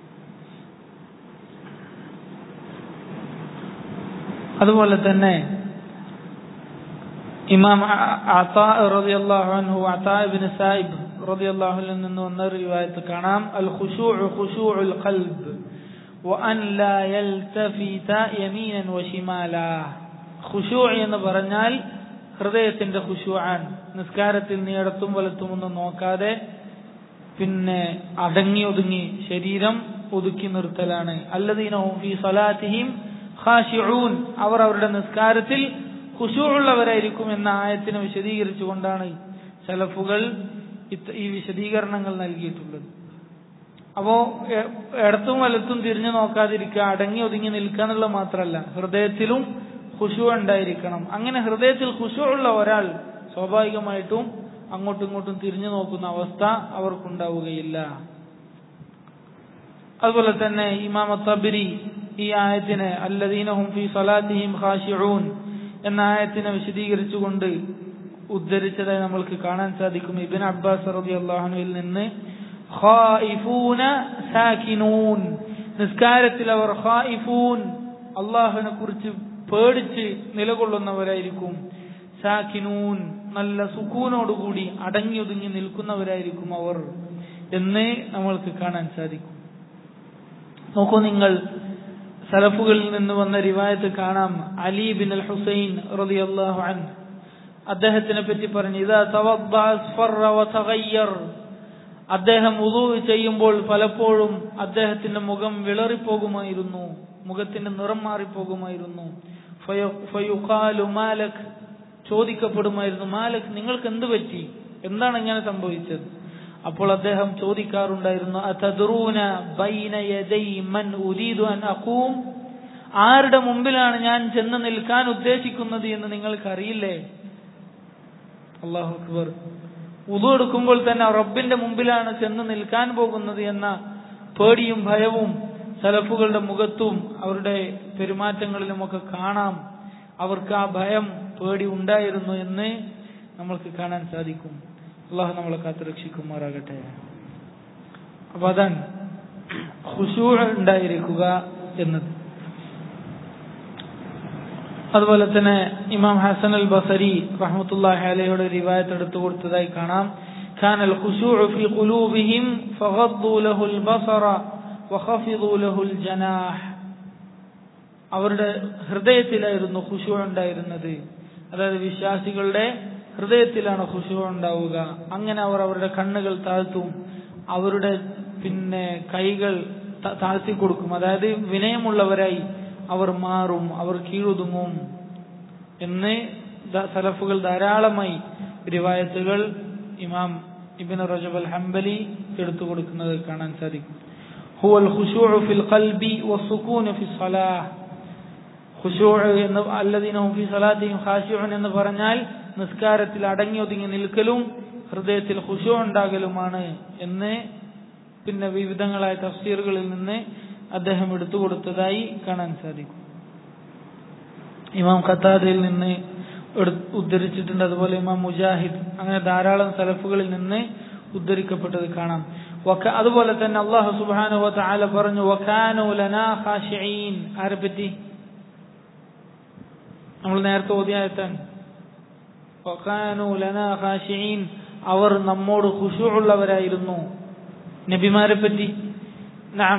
അതുപോലെ തന്നെ ഇമാം അതാ റളിയല്ലാഹു അൻഹു അതാ ഇബ്നു സായിബ് റളിയല്ലാഹു അൻഹു നിന്ന് വന്ന റിവായത്ത് കാണാം അൽ ഖുശൂഉ ഖുശൂഉൽ ഖൽബ് വഅൻ ലാ യൽതഫിത യമീനൻ വശിമാലാ ഖുശൂ' എന്ന് പറഞ്ഞാൽ ഹൃദയത്തിന്റെ ഖുശൂആൻ നിസ്കാരത്തിൽ നീ ഇടത്തും വലത്തും ഒന്നും നോക്കാതെ പിന്നെ അടങ്ങി ഒതുങ്ങി ശരീരം ഒതുക്കി നിർത്തലാണ് അല്ലദീനഹും ഫീ സലാത്തിഹിം ഖാശിഊൻ അവർ അവരുടെ നിസ്കാരത്തിൽ ഖുശൂഉള്ളവരായിരിക്കും എന്ന ആയത്തിനെ വിശദീകരിച്ചുകൊണ്ടാണ് സലഫുകൾ ഇത്ത- ഈ വിശദീകരണങ്ങൾ നൽകിയിട്ടുള്ളത് അപ്പോ എ- ഇടത്തും വലത്തും തിരിഞ്ഞു നോക്കാതിരിക്കുക അടങ്ങി ഒതുങ്ങി നിൽക്കുക എന്നുള്ളത് മാത്രമല്ല ഹൃദയത്തിലും ഖുശു ഉണ്ടായിരിക്കണം അങ്ങനെ ഹൃദയത്തിൽ ഖുശു ഉള്ള ഒരാൾ സ്വാഭാവികമായിട്ടും അങ്ങോട്ടും ഇങ്ങോട്ടും തിരിഞ്ഞു നോക്കുന്ന അവസ്ഥ അവർക്കുണ്ടാവുകയില്ല അതുപോലെ തന്നെ ഇമാം തബരി ഈ ആയത്തിനെ അല്ലദീനഹും ഫീ സലാത്തിഹിം ഖാശിഊൻ എന്ന ആയത്തിനെ വിശദീകരിച്ചുകൊണ്ട് ഉദ്ധരിച്ചതായി നമ്മൾക്ക് കാണാൻ സാധിക്കും ഇബിൻ അബ്ബാസ് റളിയല്ലാഹുവിൽ നിന്ന് ഖായിഫൂന സാകിനൂൻ നിസ്കാരത്തിൽ അവർ ഖായിഫൂൻ അള്ളാഹുവിനെ കുറിച്ച് പേടിച്ച് നിലകൊള്ളുന്നവരായിരിക്കും സാക്കിനൂൻ നല്ല സുക്കൂനോടുകൂടി അടങ്ങിയൊതുങ്ങി നിൽക്കുന്നവരായിരിക്കും അവർ എന്ന് നമ്മൾക്ക് കാണാൻ സാധിക്കും നോക്കൂ നിങ്ങൾ സലഫുകളിൽ നിന്ന് വന്ന റിവായത്ത് കാണാം അലി ബിൻ അൽ ഹുസൈൻ റളിയല്ലാഹു അൻഹു അദ്ദേഹത്തിനെ പറ്റി പറഞ്ഞു ഇതാ തവദ്ദഅ അസ്ഫറ വതഗയ്യർ അദ്ദേഹം ഉദു ചെയ്യുമ്പോൾ പലപ്പോഴും അദ്ദേഹത്തിന്റെ മുഖം വിളറിപ്പോകുമായിരുന്നു മുഖത്തിന്റെ നിറം മാറിപ്പോകുമായിരുന്നു ഫയ- ഫയുഖാലു മാലക് ചോദിക്കപ്പെടുമായിരുന്നു മാലക് നിങ്ങൾക്ക് എന്ത് പറ്റി എന്താണ് ഇങ്ങനെ സംഭവിച്ചത് അപ്പോൾ അദ്ദേഹം ചോദിക്കാറുണ്ടായിരുന്നു അതദ്റൂന ബൈന യദൈ മൻ ഉരീദു അൻ അഖൂം ആരുടെ മുമ്പിലാണ് ഞാൻ ചെന്ന് നിൽക്കാൻ ഉദ്ദേശിക്കുന്നത് എന്ന് നിങ്ങൾക്കറിയില്ലേ അള്ളാഹു അക്ബർ ഉതു എടുക്കുമ്പോൾ തന്നെ റബ്ബിന്റെ മുമ്പിലാണ് ചെന്ന് നിൽക്കാൻ പോകുന്നത് എന്ന പേടിയും ഭയവും സലഫുകളുടെ മുഖത്തും അവരുടെ പെരുമാറ്റങ്ങളിലുമൊക്കെ കാണാം അവർക്ക് ആ ഭയം പേടി ഉണ്ടായിരുന്നു എന്ന് നമ്മൾക്ക് കാണാൻ സാധിക്കും അള്ളാഹു നമ്മളെ കാത്തുരക്ഷിക്കുമാറാകട്ടെ അപ്പൊ അതാണ് ഖുശൂ ഉണ്ടായിരിക്കുക എന്നത് അതുപോലെ തന്നെ ഇമാം ഹസൻ അൽ ബസരി റഹ്മത്തുല്ലാഹി അലൈഹിയുടെ റിവായത്ത് എടുത്തു കൊടുത്തതായി കാണാം كان الخشوع في قلوبهم فغضوا له البصر وخفضوا له الجناح അവരുടെ ഹൃദയത്തിലായിരുന്നു ഖുശൂ ഉണ്ടായിരുന്നത് അതായത് വിശ്വാസികളുടെ ഹൃദയത്തിലാണ് ഖുശൂ ഉണ്ടാവുക അങ്ങനെ അവർ അവരുടെ കണ്ണുകൾ താഴ്ത്തും അവരുടെ പിന്നെ കൈകൾ ത- താഴ്ത്തി കൊടുക്കും അതായത് വിനയമുള്ളവരായി അവർ മാറും അവർ കീഴൊതുങ്ങും എന്ന് ദ- സലഫുകൾ ധാരാളമായി റിവായത്തുകൾ ഇമാം ഇബിൻ റജബ് അൽ ഹംബലി എടുത്തു കൊടുക്കുന്നത് കാണാൻ സാധിക്കും ഹുവൽ ഖുശൂഉ ഫിൽ ഖൽബി വസ്സുകൂനു ഫി സ്വലാഹ് ഖുശൂഉ എന്ന് അല്ലദീനഹും ഫി സ്വലാത്തിഹിം ഖാശിഊൻ എന്ന് പറഞ്ഞാൽ നിസ്കാരത്തിൽ അടങ്ങി ഒതുങ്ങി നിൽക്കലും ഹൃദയത്തിൽ ഖുശൂ ഉണ്ടാകലുമാണ് എന്ന് പിന്നെ വിവിധങ്ങളായ തഫ്സീറുകളിൽ നിന്ന് അദ്ദേഹം എടുത്തു കൊടുത്തതായി കാണാൻ സാധിക്കും ഇമാം ഖത്താദയിൽ നിന്ന് എടു- ഉദ്ധരിച്ചിട്ടുണ്ട് അതുപോലെ ഇമാം മുജാഹിദ് അങ്ങനെ ധാരാളം സലഫുകളിൽ നിന്ന് ഉദ്ധരിക്കപ്പെട്ടത് കാണാം വക- അതുപോലെ തന്നെ അള്ളാഹു സുബ്ഹാനഹു വ തആല പറഞ്ഞു വകാനു ലനാ ഖാശിഈൻ ആരെ പറ്റി നമ്മൾ നേരത്തെ ഓതിയ ആയത്താണ് വകാനു ലനാ ഖാശിഈൻ അവർ നമ്മോട് ഖുശൂഉള്ളവരായിരുന്നു നബിമാരെ പറ്റി നഅം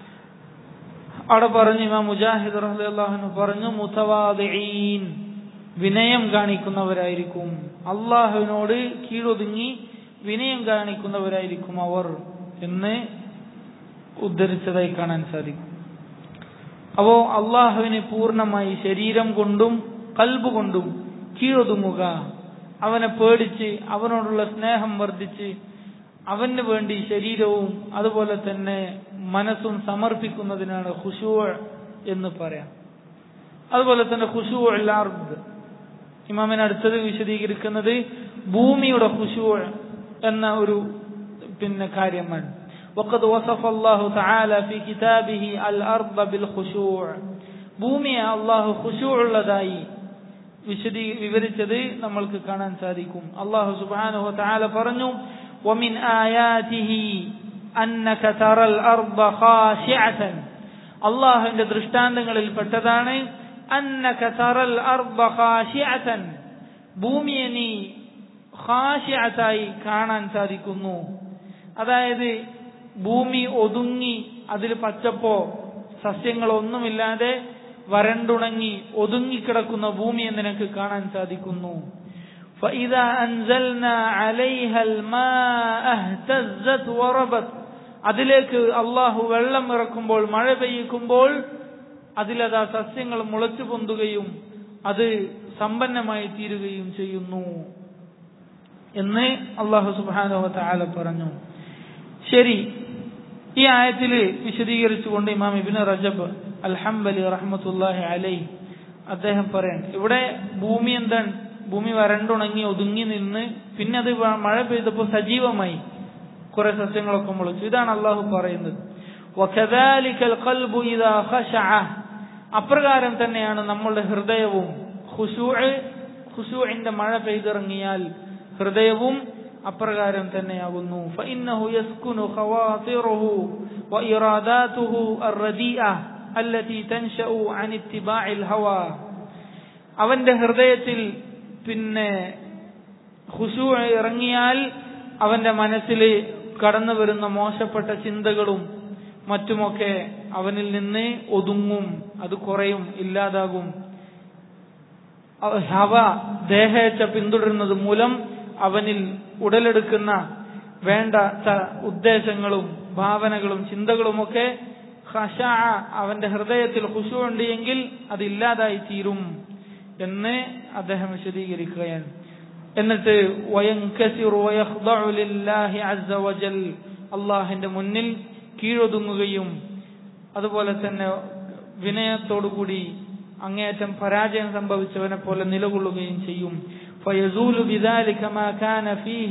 അവിടെ പറഞ്ഞു ഇമാം മുജാഹിദ് റളിയല്ലാഹു അൻഹു പറഞ്ഞു മുതവാദിഈൻ വിനയം കാണിക്കുന്നവരായിരിക്കും അള്ളാഹുവിനോട് കീഴൊതുങ്ങി വിനയം കാണിക്കുന്നവരായിരിക്കും അവർ എന്ന് ഉദ്ധരിച്ചതായി കാണാൻ സാധിക്കും അപ്പോ അള്ളാഹുവിനെ പൂർണ്ണമായി ശരീരം കൊണ്ടും കൽബ് കൊണ്ടും കീഴൊതുങ്ങുക അവനെ പേടിച്ച് അവനോടുള്ള സ്നേഹം വർദ്ധിച്ച് അവന് വേണ്ടി ശരീരവും അതുപോലെ തന്നെ മനസ്സും സമർപ്പിക്കുന്നതിനാണ് ഖുശൂ എന്ന് പറയാം അതുപോലെ തന്നെ ഖുശൂ അർദ് ഇമാമിന് അടുത്തത് വിശദീകരിക്കുന്നത് ഭൂമിയുടെ ഖുശൂ എന്ന ഒരു പിന്നെ കാര്യമാണ് وقد وصف الله تعالى في كتابه الأرض بالخشوع ഭൂമിയെ അള്ളാഹു ഖുശൂ ഉള്ളതായി വിശദീ വിവരിച്ചത് നമ്മൾക്ക് കാണാൻ സാധിക്കും അള്ളാഹു സുബ്ഹാനഹു വതആല പറഞ്ഞു ومن آياته أنك ترى الأرض خاشعة അള്ളാഹുവിന്റെ ദൃഷ്ടാന്തങ്ങളിൽ പെട്ടതാണ് അന്നക തറൽ അർബ ഖാശിഅതൻ ഭൂമിയെ നീ ഖാശിഅതായി കാണാൻ സാധിക്കുന്നു അതായത് ഭൂമി ഒതുങ്ങി അതിൽ പച്ചപ്പോ സസ്യങ്ങളൊന്നുമില്ലാതെ വരണ്ടുണങ്ങി ഒതുങ്ങിക്കിടക്കുന്ന ഭൂമിയെ നിനക്ക് കാണാൻ സാധിക്കുന്നു فإذا أنزلنا عليها الماء اهتزت وربت അതിലേക്ക് അള്ളാഹു വെള്ളം ഇറക്കുമ്പോൾ മഴ പെയ്യിക്കുമ്പോൾ അതിലതാ സസ്യങ്ങൾ മുളച്ചു പൊന്തുകയും അത് സമ്പന്നമായി തീരുകയും ചെയ്യുന്നു എന്ന് അള്ളാഹു സുബാനോ താല പറഞ്ഞു ശരി ഈ ആയത്തില് വിശദീകരിച്ചുകൊണ്ട് ഇമാം ഇബിന് റജബ് അൽഹംബലി റഹ്മത്തുല്ലാഹി അലൈ അദ്ദേഹം പറയാൻ ഇവിടെ ഭൂമി എന്താണ് ഭൂമി വരണ്ടുണങ്ങി ഒതുങ്ങി നിന്ന് പിന്നെ അത് വ- മഴ പെയ്തപ്പോൾ സജീവമായി കുറെ സസ്യങ്ങളൊക്കെ മുളച്ചു ഇതാണ് അള്ളാഹു പറയുന്നത് وَكَذَلِكَ الْقَلْبُ إِذَا خَشَعَ അപ്രകാരം തന്നെയാണ് നമ്മളുടെ ഹൃദയവും ഖുശൂഅ് ഖുശൂഇന്റെ മഴ പെയ്തിറങ്ങിയാൽ ഹൃദയവും അപ്രകാരം തന്നെയാകുന്നു فإنه يسكن خواطره وإراداته الرديئة التي تنشأ عن اتباع الهوى അവന്റെ ഹൃദയത്തിൽ പിന്നെ ഖുശൂ ഇറങ്ങിയാൽ അവന്റെ മനസ്സിൽ കടന്നു വരുന്ന മോശപ്പെട്ട ചിന്തകളും മറ്റുമൊക്കെ അവനിൽ നിന്ന് ഒതുങ്ങും അത് കുറയും ഇല്ലാതാകും ഹവ ദേഹേച്ഛ പിന്തുടരുന്നത് മൂലം അവനിൽ ഉടലെടുക്കുന്ന വേണ്ട ഉദ്ദേശങ്ങളും ഭാവനകളും ചിന്തകളുമൊക്കെ ഖശ അവന്റെ ഹൃദയത്തിൽ ഖുശു ഉണ്ട് എങ്കിൽ അത് ഇല്ലാതായി തീരും എന്ന് അദ്ദേഹം വിശദീകരിക്കുകയാണ് എന്നിട്ട് അള്ളാഹിന്റെ മുന്നിൽ കീഴൊതുങ്ങുകയും അതുപോലെ തന്നെ വിനയത്തോടുകൂടി അങ്ങേയറ്റം പരാജയം സംഭവിച്ചവനെ പോലെ നിലകൊള്ളുകയും ചെയ്യും فيزول بذلك ما كان فيه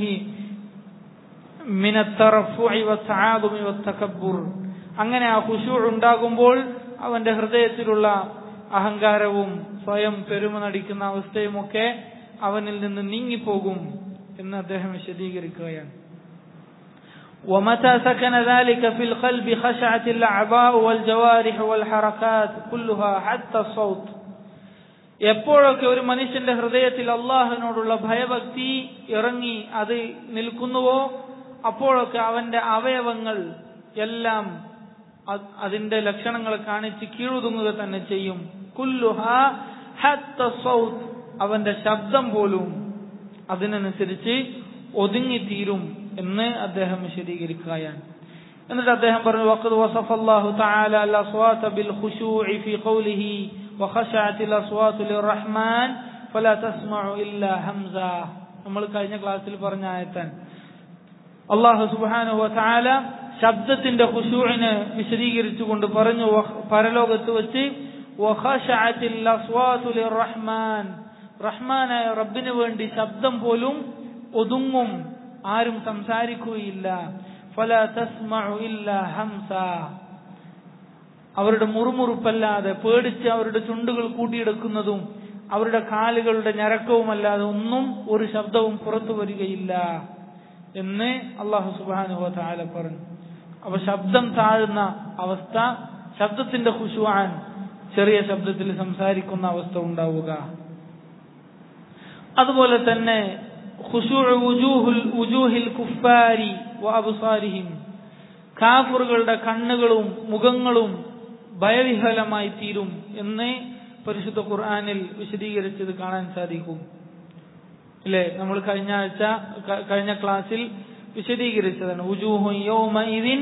من الترفع والتعاظم والتكبر അങ്ങനെ ആ ഖുശൂ ഉണ്ടാകുമ്പോൾ അവന്റെ ഹൃദയത്തിലുള്ള അഹങ്കാരവും സ്വയം പെരുമ നടിക്കുന്ന അവസ്ഥയുമൊക്കെ അവനിൽ നിന്ന് നീങ്ങിപ്പോകും എന്ന് അദ്ദേഹം വിശദീകരിക്കുകയാണ് ومتى سكن ذلك في القلب خشعت الأعضاء والجوارح والحركات كلها حتى الصوت എപ്പോഴൊക്കെ ഒരു മനുഷ്യന്റെ ഹൃദയത്തിൽ അള്ളാഹുവിനോടുള്ള ഭയഭക്തി ഇറങ്ങി അത് നിൽക്കുന്നുവോ അപ്പോഴൊക്കെ അവന്റെ അവയവങ്ങൾ എല്ലാം അതിന്റെ ലക്ഷണങ്ങൾ കാണിച്ച് കീഴുതുങ്ങുക തന്നെ ചെയ്യും കുല്ലുഹ സൗത്ത് അവന്റെ ശബ്ദം പോലും അതിനനുസരിച്ച് ഒതുങ്ങിത്തീരും എന്ന് അദ്ദേഹം വിശദീകരിക്കുകയാണ് എന്നിട്ട് അദ്ദേഹം പറഞ്ഞു വഖദ് വസഫ അല്ലാഹു തആല അൽ അസ്വാത ബിൽ ഖുശൂഇ ഫീ ഖൗലിഹി വഖശഅത് അൽ അസ്വാതു ലിർറഹ്മാൻ ഫലാ തസ്മഉ ഇല്ലാ ഹംസ നമ്മൾ കഴിഞ്ഞ ക്ലാസ്സിൽ പറഞ്ഞ ആയത്താൻ അള്ളാഹു സുബ്ഹാനഹു വതആല ശബ്ദത്തിന്റെ ഖുശൂഇനെ വിശദീകരിച്ചുകൊണ്ട് പറഞ്ഞു പരലോകത്ത് വെച്ച് വഖശഅത് അൽ അസ്വാതു ലിർറഹ്മാൻ റഹ്മാനായ റബ്ബിന് വേണ്ടി ശബ്ദം പോലും ഒതുങ്ങും ആരും സംസാരിക്കുകയില്ല ഫല തസ്മഉ ഇല്ല ഹംസ അവരുടെ മുറുമുറുപ്പല്ലാതെ പേടിച്ച് അവരുടെ ചുണ്ടുകൾ കൂട്ടിയെടുക്കുന്നതും അവരുടെ കാലുകളുടെ ഞരക്കവുമല്ലാതെ ഒന്നും ഒരു ശബ്ദവും പുറത്തു വരികയില്ല എന്ന് അള്ളാഹു സുബാനുഹോ താല പറഞ്ഞു അപ്പൊ ശബ്ദം താഴുന്ന അവസ്ഥ ശബ്ദത്തിന്റെ ഖുശുവാൻ ചെറിയ ശബ്ദത്തിൽ സംസാരിക്കുന്ന അവസ്ഥ ഉണ്ടാവുക അതുപോലെ തന്നെ കാഫുറുകളുടെ കണ്ണുകളും മുഖങ്ങളും ഭയവിഹലമായി തീരും എന്ന് പരിശുദ്ധ ഖുർആാനിൽ വിശദീകരിച്ചത് കാണാൻ സാധിക്കും ഇല്ലേ നമ്മൾ കഴിഞ്ഞ ആഴ്ച കഴിഞ്ഞ ക്ലാസ്സിൽ വിശദീകരിച്ചതാണ് ഉജൂഹുൻ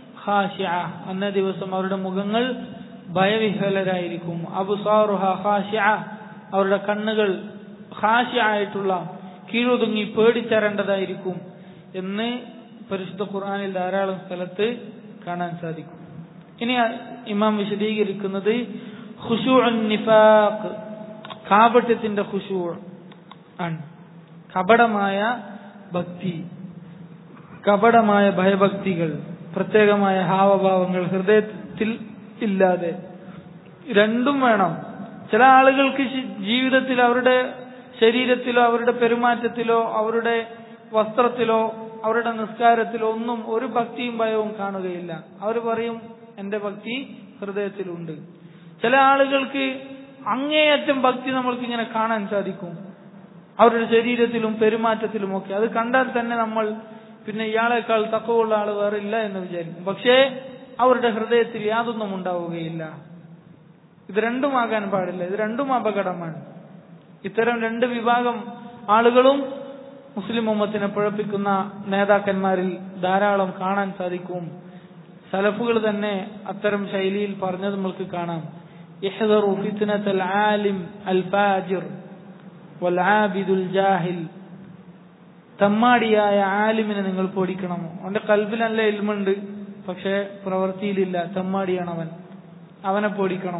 അന്ന ദിവസം അവരുടെ മുഖങ്ങൾ ഭയവിഹലരായിരിക്കും അബുസാറുഹ ഹാഷ്യ അവരുടെ കണ്ണുകൾ ഹാഷ്യായിട്ടുള്ള കീഴൊതുങ്ങി പേടിച്ചേരേണ്ടതായിരിക്കും എന്ന് പരിശുദ്ധ ഖുർആാനിൽ ധാരാളം സ്ഥലത്ത് കാണാൻ സാധിക്കും ഇനി ഇമാം വിശദീകരിക്കുന്നത് ഖുഷൂ നിഫാഖ് കാപട്യത്തിന്റെ ഖുഷൂ ആണ് കപടമായ ഭക്തി കപടമായ ഭയഭക്തികൾ പ്രത്യേകമായ ഹാവഭാവങ്ങൾ ഹൃദയത്തിൽ ഇല്ലാതെ രണ്ടും വേണം ചില ആളുകൾക്ക് ജീവിതത്തിൽ അവരുടെ ശരീരത്തിലോ അവരുടെ പെരുമാറ്റത്തിലോ അവരുടെ വസ്ത്രത്തിലോ അവരുടെ നിസ്കാരത്തിലോ ഒന്നും ഒരു ഭക്തിയും ഭയവും കാണുകയില്ല അവർ പറയും എന്റെ ഭക്തി ഹൃദയത്തിലുണ്ട് ചില ആളുകൾക്ക് അങ്ങേയറ്റം ഭക്തി നമ്മൾക്ക് ഇങ്ങനെ കാണാൻ സാധിക്കും അവരുടെ ശരീരത്തിലും പെരുമാറ്റത്തിലും ഒക്കെ അത് കണ്ടാൽ തന്നെ നമ്മൾ പിന്നെ ഇയാളെക്കാൾ തക്കവുള്ള ആൾ വേറെ ഇല്ല എന്ന് വിചാരിക്കും പക്ഷേ അവരുടെ ഹൃദയത്തിൽ യാതൊന്നും ഉണ്ടാവുകയില്ല ഇത് രണ്ടുമാകാൻ പാടില്ല ഇത് രണ്ടും അപകടമാണ് ഇത്തരം രണ്ട് വിഭാഗം ആളുകളും മുസ്ലിം ഉമ്മത്തിനെ പിഴപ്പിക്കുന്ന നേതാക്കന്മാരിൽ ധാരാളം കാണാൻ സാധിക്കും സലഫുകൾ തന്നെ അത്തരം ശൈലിയിൽ പറഞ്ഞത് നമുക്ക് കാണാം ഇഹ്ദറു ഫിത്നത്തൽ ആലിം അൽ ഫാജിർ വൽ ആബിദുൽ ജാഹിൽ തമ്മാടിയായ ആലിമിനെ നിങ്ങൾ പേടിക്കണം അവന്റെ കൽബിൽ നല്ല എൽമുണ്ട് പക്ഷെ പ്രവൃത്തിയിലില്ല തമ്മാടിയാണ് അവൻ അവനെ പേടിക്കണം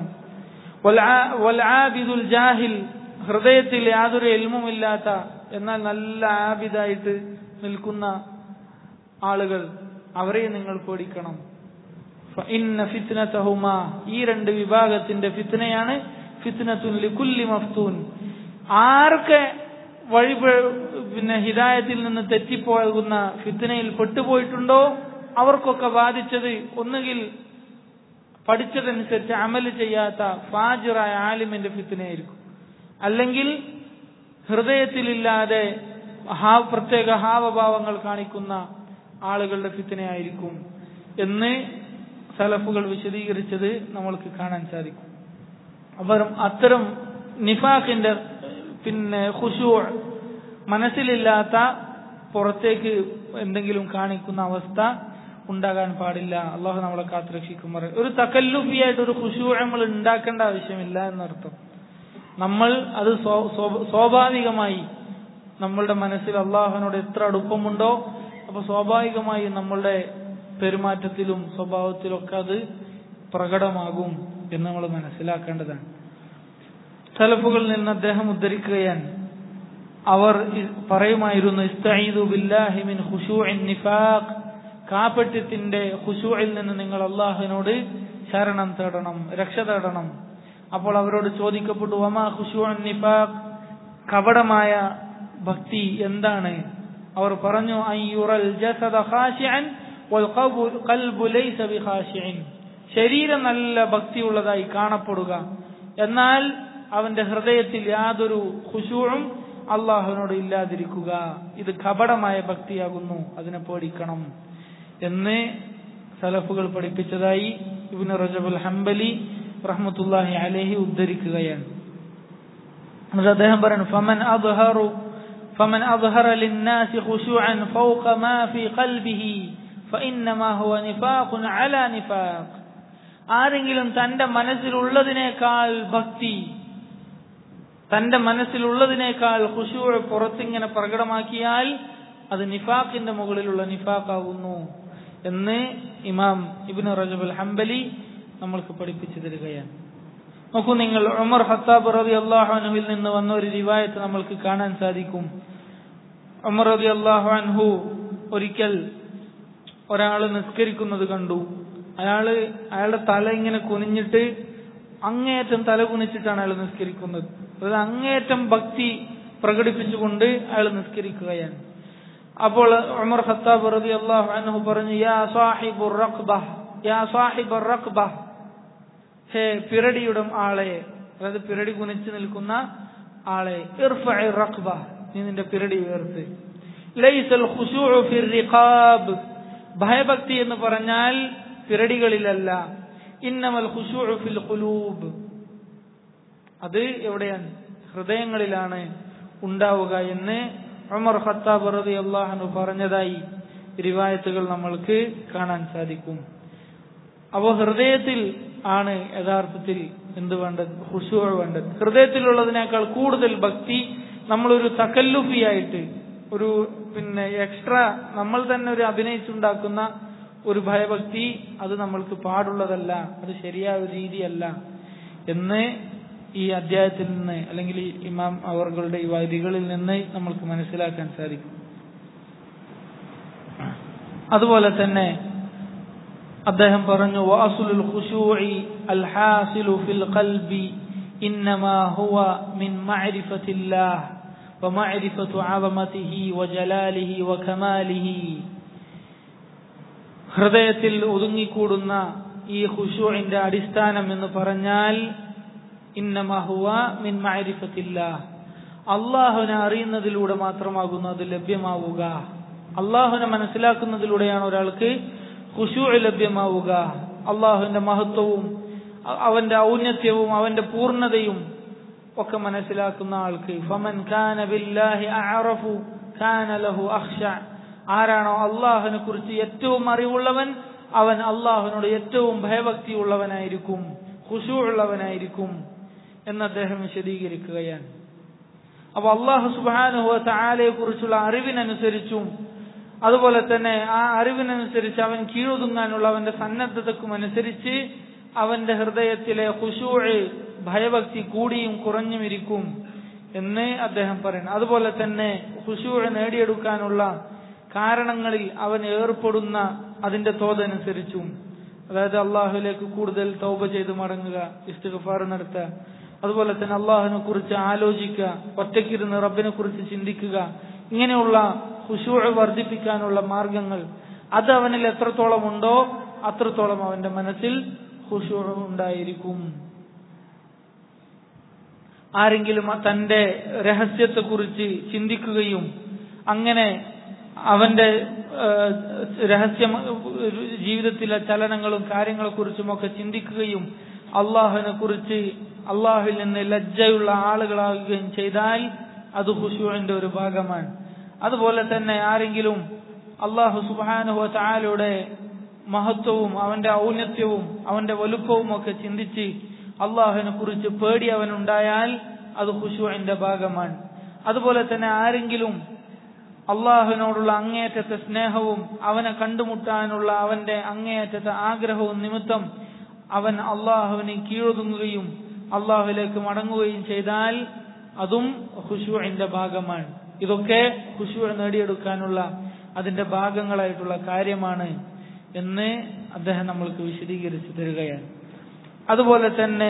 വൽ ആബിദുൽ ജാഹിൽ ഹൃദയത്തിൽ യാതൊരു എൽമുമില്ലാത്ത എന്നാൽ നല്ല ആബിദായിട്ട് നിൽക്കുന്ന ആളുകൾ അവരെ നിങ്ങൾ പേടിക്കണം ഇന്ന ഫിത്നതഹുമ ഈ രണ്ട് വിഭാഗത്തിന്റെ ഫിത്നയാണ് ഫിത്നത്തുൻ ലികുല്ലി മഫ്തൂൻ ആർക്ക് വഴി പിന്നെ ഹിദായത്തിൽ നിന്ന് തെറ്റിപ്പോകുന്ന ഫിത്നയിൽ പെട്ടുപോയിട്ടുണ്ടോ അവർക്കൊക്കെ ബാധിച്ചത് ഒന്നുകിൽ പഠിച്ചതനുസരിച്ച് അമല് ചെയ്യാത്ത ഫാജിറായ ആലിമിന്റെ ഫിത്തിനായിരിക്കും അല്ലെങ്കിൽ ഹൃദയത്തിലില്ലാതെ ഹാ പ്രത്യേക ഹാവഭാവങ്ങൾ കാണിക്കുന്ന ആളുകളുടെ ഫിത്തിനായിരിക്കും എന്ന് സലഫുകൾ വിശദീകരിച്ചത് നമ്മൾക്ക് കാണാൻ സാധിക്കും അവർ അത്തരം നിഫാഖിന്റെ പിന്നെ ഖുശൂ മനസ്സിലില്ലാത്ത പുറത്തേക്ക് എന്തെങ്കിലും കാണിക്കുന്ന അവസ്ഥ ഉണ്ടാകാൻ പാടില്ല അള്ളാഹു നമ്മളെ കാത്തുരക്ഷിക്കുമാർ ഒരു തക്കല്ലുഫിയായിട്ട് ഒരു ഖുശൂ നമ്മൾ ഉണ്ടാക്കേണ്ട ആവശ്യമില്ല എന്നർത്ഥം നമ്മൾ അത് സ്വാഭാവികമായി നമ്മളുടെ മനസ്സിൽ അള്ളാഹുവിനോട് എത്ര അടുപ്പമുണ്ടോ അപ്പൊ സ്വാഭാവികമായി നമ്മളുടെ പെരുമാറ്റത്തിലും സ്വഭാവത്തിലും ഒക്കെ അത് പ്രകടമാകും എന്ന് നമ്മൾ മനസ്സിലാക്കേണ്ടതാണ് സലഫുകളിൽ നിന്ന് അദ്ദേഹം ഉദ്ധരിക്കുകയാണ് അവർ പറയുമായിരുന്നു ഇസ്തഈദു ബില്ലാഹി മിൻ ഖുശൂഇൻ നിഫാഖ് കാപട്യത്തിന്റെ ഖുശൂഇൽ നിന്ന് നിങ്ങൾ അള്ളാഹുവിനോട് ശരണം തേടണം രക്ഷ തേടണം അപ്പോൾ അവരോട് ചോദിക്കപ്പെട്ടു വമാ ഖുശൂഉൻ നിഫാഖ് കപടമായ ഭക്തി എന്താണ് അവർ പറഞ്ഞു അയ്യുറൽ ജസദ ഖാശിഅൻ വൽ ഖൽബു ലൈസ ബിഖാശിഇൻ ശരീരം നല്ല ഭക്തിയുള്ളതായി കാണപ്പെടുക എന്നാൽ അവന്റെ ഹൃദയത്തിൽ യാതൊരു ഖുശൂഉം അള്ളാഹുവിനോട് ഇല്ലാതിരിക്കുക ഇത് കപടമായ ഭക്തിയാകുന്നു അതിനെ പേടിക്കണം എന്ന് സലഫുകൾ പഠിപ്പിച്ചതായി ഇബ്നു റജബുൽ ഹംബലി റഹ്മത്തുല്ലാഹി അലൈഹി ഉദ്ധരിക്കുകയാണ് എന്നിട്ട് അദ്ദേഹം പറയുന്നു ഫമൻ അദ്ഹറു فمن أظهر للناس خشوعا فوق ما في قلبه فإنما هو نفاق على نفاق ആരെങ്കിലും തന്റെ മനസ്സിലുള്ളതിനേക്കാൾ ഭക്തി തന്റെ മനസ്സിലുള്ളതിനേക്കാൾ ഖുശൂ പുറത്തിങ്ങനെ പ്രകടമാക്കിയാൽ അത് നിഫാഖിന്റെ മുകളിലുള്ള നിഫാഖാകുന്നു എന്ന് ഇമാം ഇബ്നു റജബുൽ ഹംബലി നമ്മൾക്ക് പഠിപ്പിച്ചു തരികയാണ് നോക്കൂ നിങ്ങൾ ഉമർ ഹത്താബ് റബി അള്ളാഹുനുവിൽ നിന്ന് വന്ന ഒരു റിവായത്ത് നമ്മൾക്ക് കാണാൻ സാധിക്കും ഉമർ റബി അള്ളാഹു അൻഹു ഒരിക്കൽ ഒരാൾ നിസ്കരിക്കുന്നത് കണ്ടു അയാള് അയാളുടെ തല ഇങ്ങനെ കുനിഞ്ഞിട്ട് അങ്ങേയറ്റം തല കുനിച്ചിട്ടാണ് അയാൾ നിസ്കരിക്കുന്നത് അതായത് അങ്ങേയറ്റം ഭക്തി പ്രകടിപ്പിച്ചുകൊണ്ട് അയാൾ നിസ്കരിക്കുകയാണ് അപ്പോൾ ഉമർ ഖത്താബ് റബി അള്ളാഹു അൻഹു പറഞ്ഞു യാ സാഹിബുർ റഖ്ബ യാ സാഹിബുർ റഖ്ബ ഹേ പിരടിയുടെ ആളെ അതായത് പിരടി കുനിച്ചു നിൽക്കുന്ന ആളെ ഇർഫഇ റഖ്ബ നീ നിന്റെ പിരടി ഉയർത്ത് ലൈസൽ ഖുശൂഉ ഫി റിഖാബ് ഭയഭക്തി എന്ന് പറഞ്ഞാൽ പിരടികളിലല്ല ഇന്നമൽ ഖുശൂഉ ഫിൽ ഖുലൂബ് അത് എവിടെയാണ് ഹൃദയങ്ങളിലാണ് ഉണ്ടാവുക എന്ന് ഉമർ ഖത്താബ് റളിയല്ലാഹു അൻഹു പറഞ്ഞതായി റിവായത്തുകൾ നമ്മൾക്ക് കാണാൻ സാധിക്കും അപ്പോൾ ഹൃദയത്തിൽ ആണ് യഥാർത്ഥത്തിൽ എന്ത് വേണ്ടത് ഹുഷു വേണ്ടത് ഹൃദയത്തിലുള്ളതിനേക്കാൾ കൂടുതൽ ഭക്തി നമ്മളൊരു തക്കല്ലുഫിയായിട്ട് ഒരു പിന്നെ എക്സ്ട്രാ നമ്മൾ തന്നെ ഒരു അഭിനയിച്ചുണ്ടാക്കുന്ന ഒരു ഭയഭക്തി അത് നമ്മൾക്ക് പാടുള്ളതല്ല അത് ശരിയായ ഒരു രീതിയല്ല എന്ന് ഈ അധ്യായത്തിൽ നിന്ന് അല്ലെങ്കിൽ ഈ ഇമാം അവர்களுടെ ഈ വൈദികളിൽ നിന്ന് നമ്മൾക്ക് മനസ്സിലാക്കാൻ സാധിക്കും അതുപോലെ തന്നെ അദ്ദേഹം പറഞ്ഞു വാസുലുൽ ഖുശൂഇ അൽ ഹാസിലു ഫിൽ ഖൽബി ഇന്നമാ ഹുവ മിൻ മഅരിഫത്തില്ലാഹ് ومعرفة عظمته وجلاله وكماله ഹൃദയത്തിൽ ഒതുങ്ങിക്കൂടുന്ന ഈ ഖുശൂഇന്റെ അടിസ്ഥാനം എന്ന് പറഞ്ഞാൽ ഇന്നമഹുവ മിൻ മഅരിഫത്തില്ല അള്ളാഹുവിനെ അറിയുന്നതിലൂടെ മാത്രമാകുന്നു അത് ലഭ്യമാവുക അള്ളാഹുവിനെ മനസ്സിലാക്കുന്നതിലൂടെയാണ് ഒരാൾക്ക് ഖുശൂ ലഭ്യമാവുക അള്ളാഹുവിന്റെ മഹത്വവും അവന്റെ ഔന്നത്യവും അവന്റെ പൂർണ്ണതയും ഒക്കെ മനസ്സിലാക്കുന്ന ആൾക്ക് ഫമൻ കാന ബില്ലാഹി അഅറഫു കാന ലഹു അഖ്ശ ആരാണോ അള്ളാഹുവിനെ കുറിച്ച് ഏറ്റവും അറിവുള്ളവൻ അവൻ അള്ളാഹുവിനോട് ഏറ്റവും ഭയഭക്തി ഉള്ളവനായിരിക്കും ഖുശൂ ഉള്ളവനായിരിക്കും എന്ന് അദ്ദേഹം വിശദീകരിക്കുകയാണ് അപ്പൊ അള്ളാഹു സുബാനുഹു താലയെ കുറിച്ചുള്ള അറിവിനനുസരിച്ചും അതുപോലെ തന്നെ ആ അറിവിനനുസരിച്ച് അവൻ കീഴൊതുങ്ങാനുള്ള അവന്റെ സന്നദ്ധതക്കും അനുസരിച്ച് അവന്റെ ഹൃദയത്തിലെ ഖുശൂഴ് ഭയഭക്തി കൂടിയും കുറഞ്ഞും ഇരിക്കും എന്ന് അദ്ദേഹം പറയുന്നു അതുപോലെ തന്നെ ഖുശൂഴ് നേടിയെടുക്കാനുള്ള കാരണങ്ങളിൽ അവൻ ഏർപ്പെടുന്ന അതിന്റെ തോതനുസരിച്ചും അതായത് അള്ളാഹുലേക്ക് കൂടുതൽ തൗബ ചെയ്ത് മടങ്ങുക ഇസ്തിഗ്ഫാർ നടത്തുക അതുപോലെ തന്നെ അള്ളാഹുവിനെ കുറിച്ച് ആലോചിക്കുക ഒറ്റയ്ക്കിരുന്ന് റബ്ബിനെ കുറിച്ച് ചിന്തിക്കുക ഇങ്ങനെയുള്ള ഖുശൂഴ് വർദ്ധിപ്പിക്കാനുള്ള മാർഗങ്ങൾ അത് അവനിൽ എത്രത്തോളം ഉണ്ടോ അത്രത്തോളം അവന്റെ മനസ്സിൽ ഖുശൂ ഉണ്ടായിരിക്കും ആരെങ്കിലും തന്റെ രഹസ്യത്തെക്കുറിച്ച് ചിന്തിക്കുകയും അങ്ങനെ അവന്റെ രഹസ്യ ജീവിതത്തിലെ ചലനങ്ങളും കാര്യങ്ങളെക്കുറിച്ചുമൊക്കെ ചിന്തിക്കുകയും അള്ളാഹുവിനെ കുറിച്ച് അള്ളാഹുവിൽ നിന്ന് ലജ്ജയുള്ള ആളുകളാകുകയും ചെയ്താൽ അത് ഹുഷുവിന്റെ ഒരു ഭാഗമാണ് അതുപോലെ തന്നെ ആരെങ്കിലും അള്ളാഹു സുബാനുഹ താലയുടെ മഹത്വവും അവന്റെ ഔന്നത്യവും അവന്റെ വലുപ്പവും ഒക്കെ ചിന്തിച്ച് അള്ളാഹുവിനെ കുറിച്ച് പേടി അവനുണ്ടായാൽ അത് ഹുഷുവിന്റെ ഭാഗമാണ് അതുപോലെ തന്നെ ആരെങ്കിലും അള്ളാഹുവിനോടുള്ള അങ്ങേയറ്റത്തെ സ്നേഹവും അവനെ കണ്ടുമുട്ടാനുള്ള അവന്റെ അങ്ങേയറ്റത്തെ ആഗ്രഹവും നിമിത്തം അവൻ അള്ളാഹുവിന് കീഴൊതുങ്ങുകയും അള്ളാഹുവിലേക്ക് മടങ്ങുകയും ചെയ്താൽ അതും ഹുഷുവിന്റെ ഭാഗമാണ് ഇതൊക്കെ ഹുഷു നേടിയെടുക്കാനുള്ള അതിന്റെ ഭാഗങ്ങളായിട്ടുള്ള കാര്യമാണ് എന്ന് അദ്ദേഹം നമ്മൾക്ക് വിശദീകരിച്ചു തരികയാണ് അതുപോലെ തന്നെ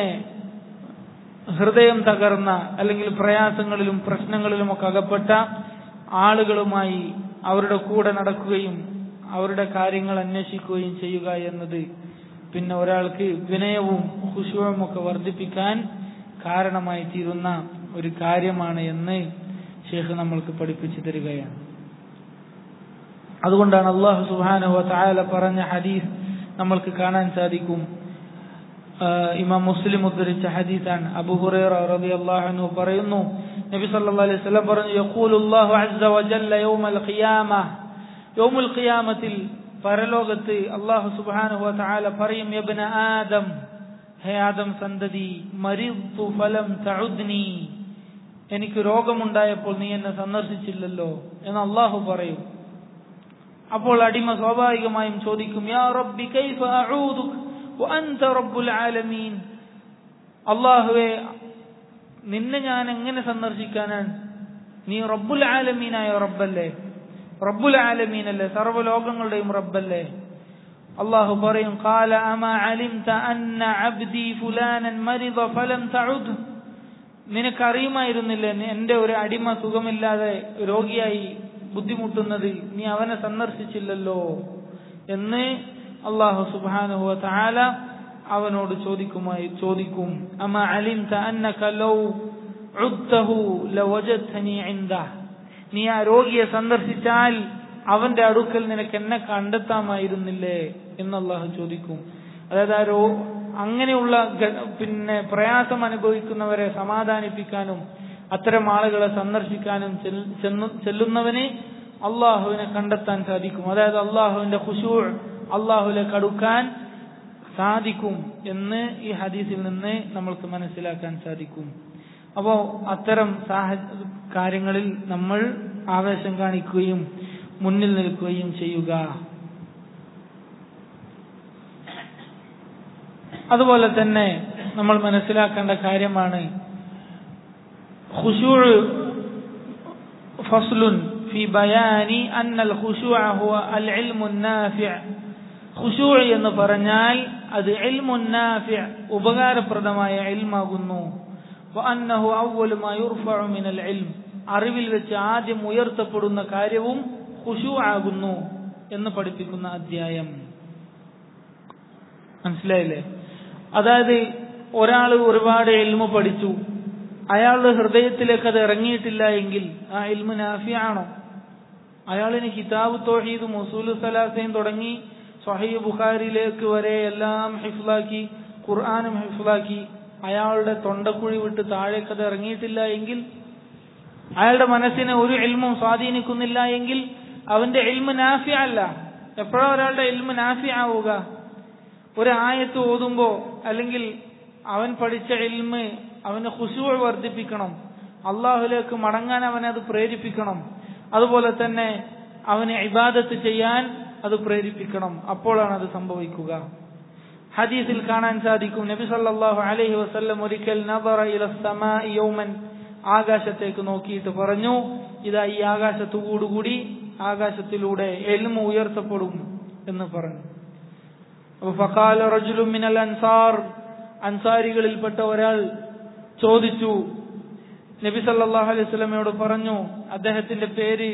ഹൃദയം തകർന്ന അല്ലെങ്കിൽ പ്രയാസങ്ങളിലും പ്രശ്നങ്ങളിലും ഒക്കെ അകപ്പെട്ട ആളുകളുമായി അവരുടെ കൂടെ നടക്കുകയും അവരുടെ കാര്യങ്ങൾ അന്വേഷിക്കുകയും ചെയ്യുക എന്നത് പിന്നെ ഒരാൾക്ക് വിനയവും ഹുഷുവും ഒക്കെ വർദ്ധിപ്പിക്കാൻ കാരണമായി തീരുന്ന ഒരു കാര്യമാണ് എന്ന് ഷേഖ് നമ്മൾക്ക് പഠിപ്പിച്ചു തരികയാണ് അതുകൊണ്ടാണ് അള്ളാഹു സുബാനുഹ തായാല പറഞ്ഞ ഹദീസ് നമ്മൾക്ക് കാണാൻ സാധിക്കും ഇമാം മുസ്ലിം ഉദ്ധരിച്ച ഹദീസാണ് അബു ഹുറൈറ റളിയല്ലാഹു അൻഹു പറയുന്നു നബി സല്ലല്ലാഹു അലൈഹി വസല്ലം പറഞ്ഞു യഖൂലുല്ലാഹു അസ്സ വജല്ല യൗമൽ ഖിയാമ യൗമുൽ ഖിയാമത്തിൽ പരലോകത്ത് അല്ലാഹു സുബ്ഹാനഹു വ തആല പറയും യബ്ന ആദം ഹേ ആദം സന്തതി മരിദ്തു ഫലം തഉദ്നി എനിക്ക് രോഗമുണ്ടായപ്പോൾ നീ എന്നെ സന്ദർശിച്ചില്ലല്ലോ എന്ന് അള്ളാഹു പറയും അപ്പോൾ അടിമ സ്വാഭാവികമായും ചോദിക്കും യാ റബ്ബി കൈഫ അഊദുക വഅൻത റബ്ബുൽ ആലമീൻ അള്ളാഹുവെ നിന്നെ ഞാൻ എങ്ങനെ സന്ദർശിക്കാനാണ് നീ റബ്ബുൽ ആലമീനായ റബ്ബല്ലേ റബ്ബുൽ ആലമീൻ അല്ലേ സർവ്വലോകങ്ങളുടെയും റബ്ബല്ലേ അള്ളാഹു പറയും قال أما علمت أن عبدي فلانا مرض فلم تعد നിനക്കറിയുമായിരുന്നില്ലേ എന്റെ ഒരു അടിമ സുഖമില്ലാതെ രോഗിയായി ബുദ്ധിമുട്ടുന്നത് നീ അവനെ സന്ദർശിച്ചില്ലല്ലോ എന്ന് അള്ളാഹു സുബാനുഹുവ താല അവനോട് ചോദിക്കുമായി ചോദിക്കും അമ അലിംത അന്നക ലൗ ഉദ്തഹു ലവജദ്തനി ഇൻദഹ് നീ ആ രോഗിയെ സന്ദർശിച്ചാൽ അവന്റെ അടുക്കൽ നിനക്ക് എന്നെ കണ്ടെത്താമായിരുന്നില്ലേ എന്ന് അള്ളാഹു ചോദിക്കും അതായത് ആ രോ അങ്ങനെയുള്ള പിന്നെ പ്രയാസം അനുഭവിക്കുന്നവരെ സമാധാനിപ്പിക്കാനും അത്തരം ആളുകളെ സന്ദർശിക്കാനും ചെല്ലുന്നവന് അള്ളാഹുവിനെ കണ്ടെത്താൻ സാധിക്കും അതായത് അള്ളാഹുവിന്റെ ഖുശൂർ അള്ളാഹുലേക്ക് അടുക്കാൻ സാധിക്കും എന്ന് ഈ ഹദീസിൽ നിന്ന് നമ്മൾക്ക് മനസ്സിലാക്കാൻ സാധിക്കും അപ്പോ അത്തരം സാഹ കാര്യങ്ങളിൽ നമ്മൾ ആവേശം കാണിക്കുകയും മുന്നിൽ നിൽക്കുകയും ചെയ്യുക അതുപോലെ തന്നെ നമ്മൾ മനസ്സിലാക്കേണ്ട കാര്യമാണ് ഖുശൂർ ഫസ്ലുൻ في بيان أن الخشوع هو العلم النافع ഖുശൂ എന്ന് പറഞ്ഞാൽ അത് ഇൽമുൻ നാഫിഅ ഉപകാരപ്രദമായ ഇൽമാകുന്നു വഅന്നഹു അവ്വലു മാ യുർഫഉ മിനൽ ഇൽം അറിവിൽ വെച്ച് ആദ്യം ഉയർത്തപ്പെടുന്ന കാര്യവും ഖുശൂ ആകുന്നു എന്ന് പഠിപ്പിക്കുന്ന അധ്യായം മനസ്സിലായില്ലേ അതായത് ഒരാൾ ഒരുപാട് എൽമു പഠിച്ചു അയാളുടെ ഹൃദയത്തിലേക്ക് അത് ഇറങ്ങിയിട്ടില്ല എങ്കിൽ ആ ഇൽമു നാഫിയാണോ അയാളിന് കിതാബ് തോഹീദ് മുസൂൽ സലാസയും തുടങ്ങി സഹീ ബുഖാരിയിലേക്ക് വരെ എല്ലാം ഹിഫ്ലാക്കി ഖുർആാനും ഹിഫ്ലാക്കി അയാളുടെ തൊണ്ടക്കുഴി വിട്ട് താഴേക്ക് അത് ഇറങ്ങിയിട്ടില്ല എങ്കിൽ അയാളുടെ മനസ്സിനെ ഒരു എൽമും സ്വാധീനിക്കുന്നില്ല എങ്കിൽ അവന്റെ എൽമ് നാഫി അല്ല എപ്പോഴാ ഒരാളുടെ എൽമ് നാഫി ആവുക ഒരു ആയത്ത് ഓതുമ്പോ അല്ലെങ്കിൽ അവൻ പഠിച്ച എൽമ് അവന് ഖുശൂൾ വർദ്ധിപ്പിക്കണം അള്ളാഹുലേക്ക് മടങ്ങാൻ അവനെ അത് പ്രേരിപ്പിക്കണം അതുപോലെ തന്നെ അവന് ഇബാദത്ത് ചെയ്യാൻ അത് പ്രേരിപ്പിക്കണം അപ്പോഴാണ് അത് സംഭവിക്കുക ഹദീസിൽ കാണാൻ സാധിക്കും നബി സല്ലല്ലാഹു അലൈഹി വസല്ലം ഒരിക്കൽ നബറ ഇല സമാഇ യൗമൻ ആകാശത്തേക്ക് നോക്കിയിട്ട് പറഞ്ഞു ഇതാ ഈ ആകാശത്തോടുകൂടി ആകാശത്തിലൂടെ എൽമ ഉയർത്തപ്പെടും എന്ന് പറഞ്ഞു അപ്പൊ ഫഖാല റജുലു മിനൽ അൻസാർ അൻസാരികളിൽപ്പെട്ട ഒരാൾ ചോദിച്ചു നബി സല്ലല്ലാഹു അലൈഹി വസല്ലമയോട് പറഞ്ഞു അദ്ദേഹത്തിന്റെ പേര്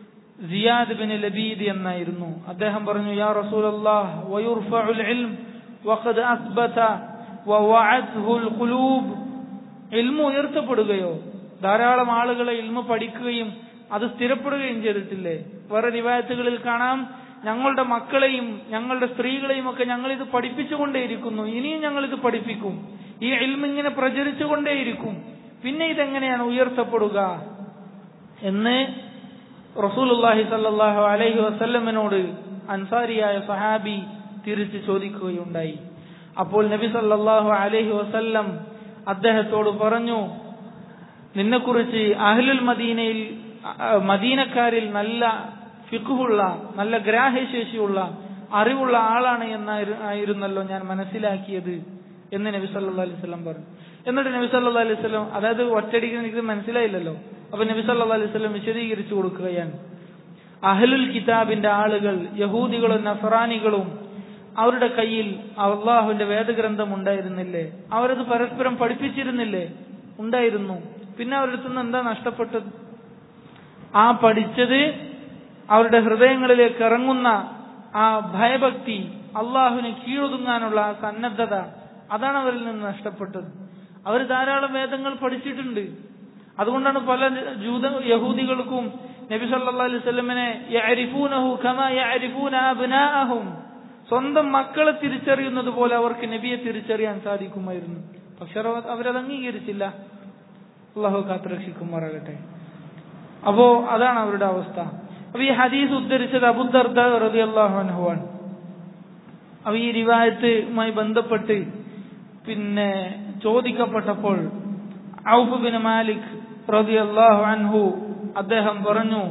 സിയാദ് ബിൻ ലബീദ് എന്നായിരുന്നു അദ്ദേഹം പറഞ്ഞു യാ റസൂലല്ലാഹ് വയുർഫഉൽ ഇൽം വഖദ് അസ്ബത വവഅത്ഹു ഖുലൂബ് ഇൽമു ഉയർത്തപ്പെടുകയോ ധാരാളം ആളുകളെ ഇൽമു പഠിക്കുകയും അത് സ്ഥിരപ്പെടുകയും ചെയ്തിട്ടില്ലേ വേറെ റിവായത്തുകളിൽ കാണാം ഞങ്ങളുടെ മക്കളെയും ഞങ്ങളുടെ സ്ത്രീകളെയും ഒക്കെ ഞങ്ങൾ ഇത് പഠിപ്പിച്ചുകൊണ്ടേയിരിക്കുന്നു ഇനിയും ഞങ്ങൾ ഇത് പഠിപ്പിക്കും ഈ ഇൽമ ഇങ്ങനെ പ്രചരിച്ചുകൊണ്ടേയിരിക്കും പിന്നെ ഇതെങ്ങനെയാണ് ഉയർത്തപ്പെടുക എന്ന് റസൂലുള്ളാഹി സല്ലല്ലാഹു അലൈഹി വസല്ലമിനോട് അൻസാരിയായ സഹാബി തിരിച്ചു ചോദിക്കുകയുണ്ടായി അപ്പോൾ നബി സല്ലല്ലാഹു അലൈഹി വസല്ലം അദ്ദേഹത്തോട് പറഞ്ഞു നിന്നെക്കുറിച്ച് അഹ്ലുൽ മദീനയിൽ അഹ് മദീനക്കാരിൽ നല്ല ഫിഖുള്ള നല്ല ഗ്രാഹ്യശേഷിയുള്ള അറിവുള്ള ആളാണ് എന്നായിരുന്നല്ലോ ഞാൻ മനസ്സിലാക്കിയത് എന്ന് നബി സല്ലല്ലാഹു അലൈഹി വസല്ലം പറഞ്ഞു എന്നിട്ട് നബി സല്ലല്ലാഹു അലൈഹി വസല്ലം അതായത് ഒറ്റടിക്ക് എനിക്ക് മനസ്സിലായില്ലല്ലോ അപ്പൊ നബി സല്ലല്ലാഹു അലൈഹി വസല്ലം വിശദീകരിച്ചു കൊടുക്കുകയാണ് അഹ്ലുൽ കിതാബിന്റെ ആളുകൾ യഹൂദികളും നസറാനികളും അവരുടെ കയ്യിൽ അള്ളാഹുവിന്റെ വേദഗ്രന്ഥം ഉണ്ടായിരുന്നില്ലേ അവരത് പരസ്പരം പഠിപ്പിച്ചിരുന്നില്ലേ ഉണ്ടായിരുന്നു പിന്നെ അവരുടെ അടുത്തുനിന്ന് എന്താ നഷ്ടപ്പെട്ടത് ആ പഠിച്ചത് അവരുടെ ഹൃദയങ്ങളിലേക്ക് ഇറങ്ങുന്ന ആ ഭയഭക്തി അള്ളാഹുവിന് കീഴൊതുങ്ങാനുള്ള ആ സന്നദ്ധത അതാണ് അവരിൽ നിന്ന് നഷ്ടപ്പെട്ടത് അവർ ധാരാളം വേദങ്ങൾ പഠിച്ചിട്ടുണ്ട് അതുകൊണ്ടാണ് പല ജൂത യഹൂദികൾക്കും നബി സല്ലല്ലാഹു അലൈഹി വസല്ലമനെ യഅരിഫൂനഹു കമാ യഅരിഫൂന അബ്നാഅഹും സ്വന്തം മക്കളെ തിരിച്ചറിയുന്നത് പോലെ അവർക്ക് നബിയെ തിരിച്ചറിയാൻ സാധിക്കുമായിരുന്നു പക്ഷെ അവർ- അവരത് അംഗീകരിച്ചില്ല അള്ളാഹു കാത്തുരക്ഷിക്കുമാറാകട്ടെ അപ്പോ അതാണ് അവരുടെ അവസ്ഥ അപ്പൊ ഈ ഹദീസ് ഉദ്ധരിച്ചത് അബുദർദ റളിയല്ലാഹു അൻഹുവാണ് അപ്പൊ ഈ റിവായത്തുമായി ബന്ധപ്പെട്ട് പിന്നെ ചോദിക്കപ്പെട്ടപ്പോൾ ഔഫ് ബിൻ മാലിക് റളിയല്ലാഹു അൻഹു അദ്ദേഹം പറഞ്ഞു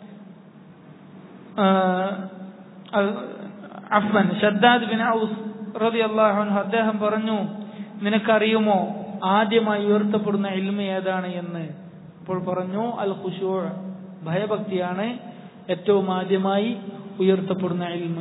അഫ്വൻ ഷദ്ദാദ് ബിൻ ഔസ് റളിയല്ലാഹു അൻഹു അദ്ദേഹം പറഞ്ഞു നിനക്കറിയുമോ ആദ്യമായി ഉയർത്തപ്പെടുന്ന ഇൽമ ഏതാണ് എന്ന് അപ്പോൾ പറഞ്ഞു അൽ ഖുശൂ ഭയഭക്തിയാണ് ഏറ്റവും ആദ്യമായി ഉയർത്തപ്പെടുന്ന ഇൽമ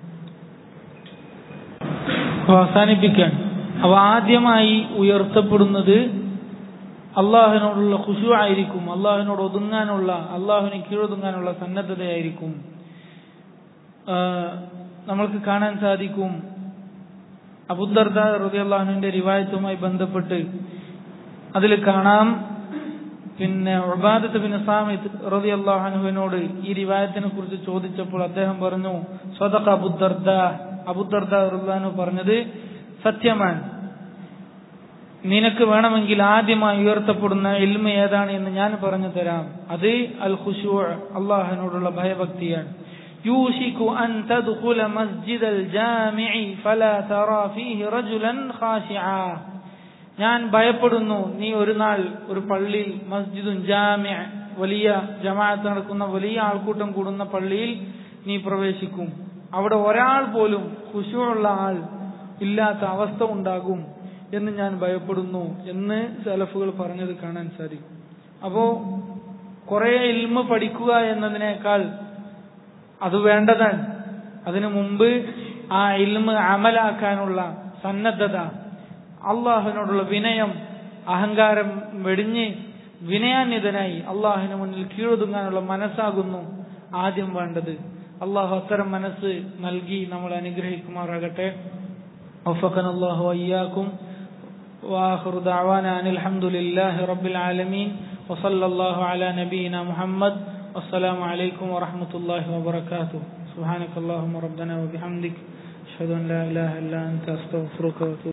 അപ്പൊ അവസാനിപ്പിക്കാൻ അവ ആദ്യമായി ഉയർത്തപ്പെടുന്നത് അള്ളാഹുവിനോടുള്ള ഖുശു ആയിരിക്കും അള്ളാഹുവിനോട് ഒതുങ്ങാനുള്ള അള്ളാഹുവിന് കീഴൊതുങ്ങാനുള്ള സന്നദ്ധതയായിരിക്കും ആ, നമ്മൾക്ക് കാണാൻ സാധിക്കും അബുദർദ റളിയല്ലാഹുവിന്റെ റിവായത്തുമായി ബന്ധപ്പെട്ട് അതിൽ കാണാം പിന്നെ ഉബാദത്ത് ബിൻ സാമിദ് റളിയല്ലാഹു അൻഹുവിനോട് ഈ റിവായത്തിനെ കുറിച്ച് ചോദിച്ചപ്പോൾ അദ്ദേഹം പറഞ്ഞു സ്വതക അബുദർദ അബുദർദ റളിയല്ലാഹു പറഞ്ഞത് സത്യമാണ് നിനക്ക് വേണമെങ്കിൽ ആദ്യമായി ഉയർത്തപ്പെടുന്ന ഇൽമ ഏതാണ് എന്ന് ഞാൻ പറഞ്ഞു തരാം അത് അൽ ഖുശൂ അള്ളാഹുവിനോടുള്ള ഭയഭക്തിയാണ് يوشك أن تدخل مسجد الجامع فلا ترى فيه رجلا خاشعا ഞാൻ ഭയപ്പെടുന്നു നീ ഒരു നാൾ ഒരു പള്ളി മസ്ജിദും ജാമ്യ വലിയ ജമാഅത്ത് നടക്കുന്ന വലിയ ആൾക്കൂട്ടം കൂടുന്ന പള്ളിയിൽ നീ പ്രവേശിക്കും അവിടെ ഒരാൾ പോലും ഖുശുള്ള ആൾ ഇല്ലാത്ത അവസ്ഥ ഉണ്ടാകും എന്ന് ഞാൻ ഭയപ്പെടുന്നു എന്ന് സലഫുകൾ പറഞ്ഞത് കാണാൻ സാധിക്കും അപ്പോ കുറെ ഇൽമ പഠിക്കുക എന്നതിനേക്കാൾ അത് വേണ്ടതാണ് അതിനു മുമ്പ് ആ ഇൽമ അമലാക്കാനുള്ള സന്നദ്ധത അള്ളാഹുവിനോടുള്ള വിനയം അഹങ്കാരം വെടിഞ്ഞ് വിനയാന്വിതനായി അള്ളാഹുവിന് മുന്നിൽ കീഴൊതുങ്ങാനുള്ള മനസ്സാകുന്നു ആദ്യം വേണ്ടത് അള്ളാഹു അത്തരം മനസ്സ് നൽകി നമ്മൾ അനുഗ്രഹിക്കുമാറാകട്ടെ وفقنا الله وإياكم وآخر دعوانا أن الحمد لله رب العالمين وصلى الله على نبينا محمد والسلام عليكم ورحمة الله وبركاته سبحانك اللهم ربنا وبحمدك أشهد أن لا إله إلا أنت أستغفرك وأتوب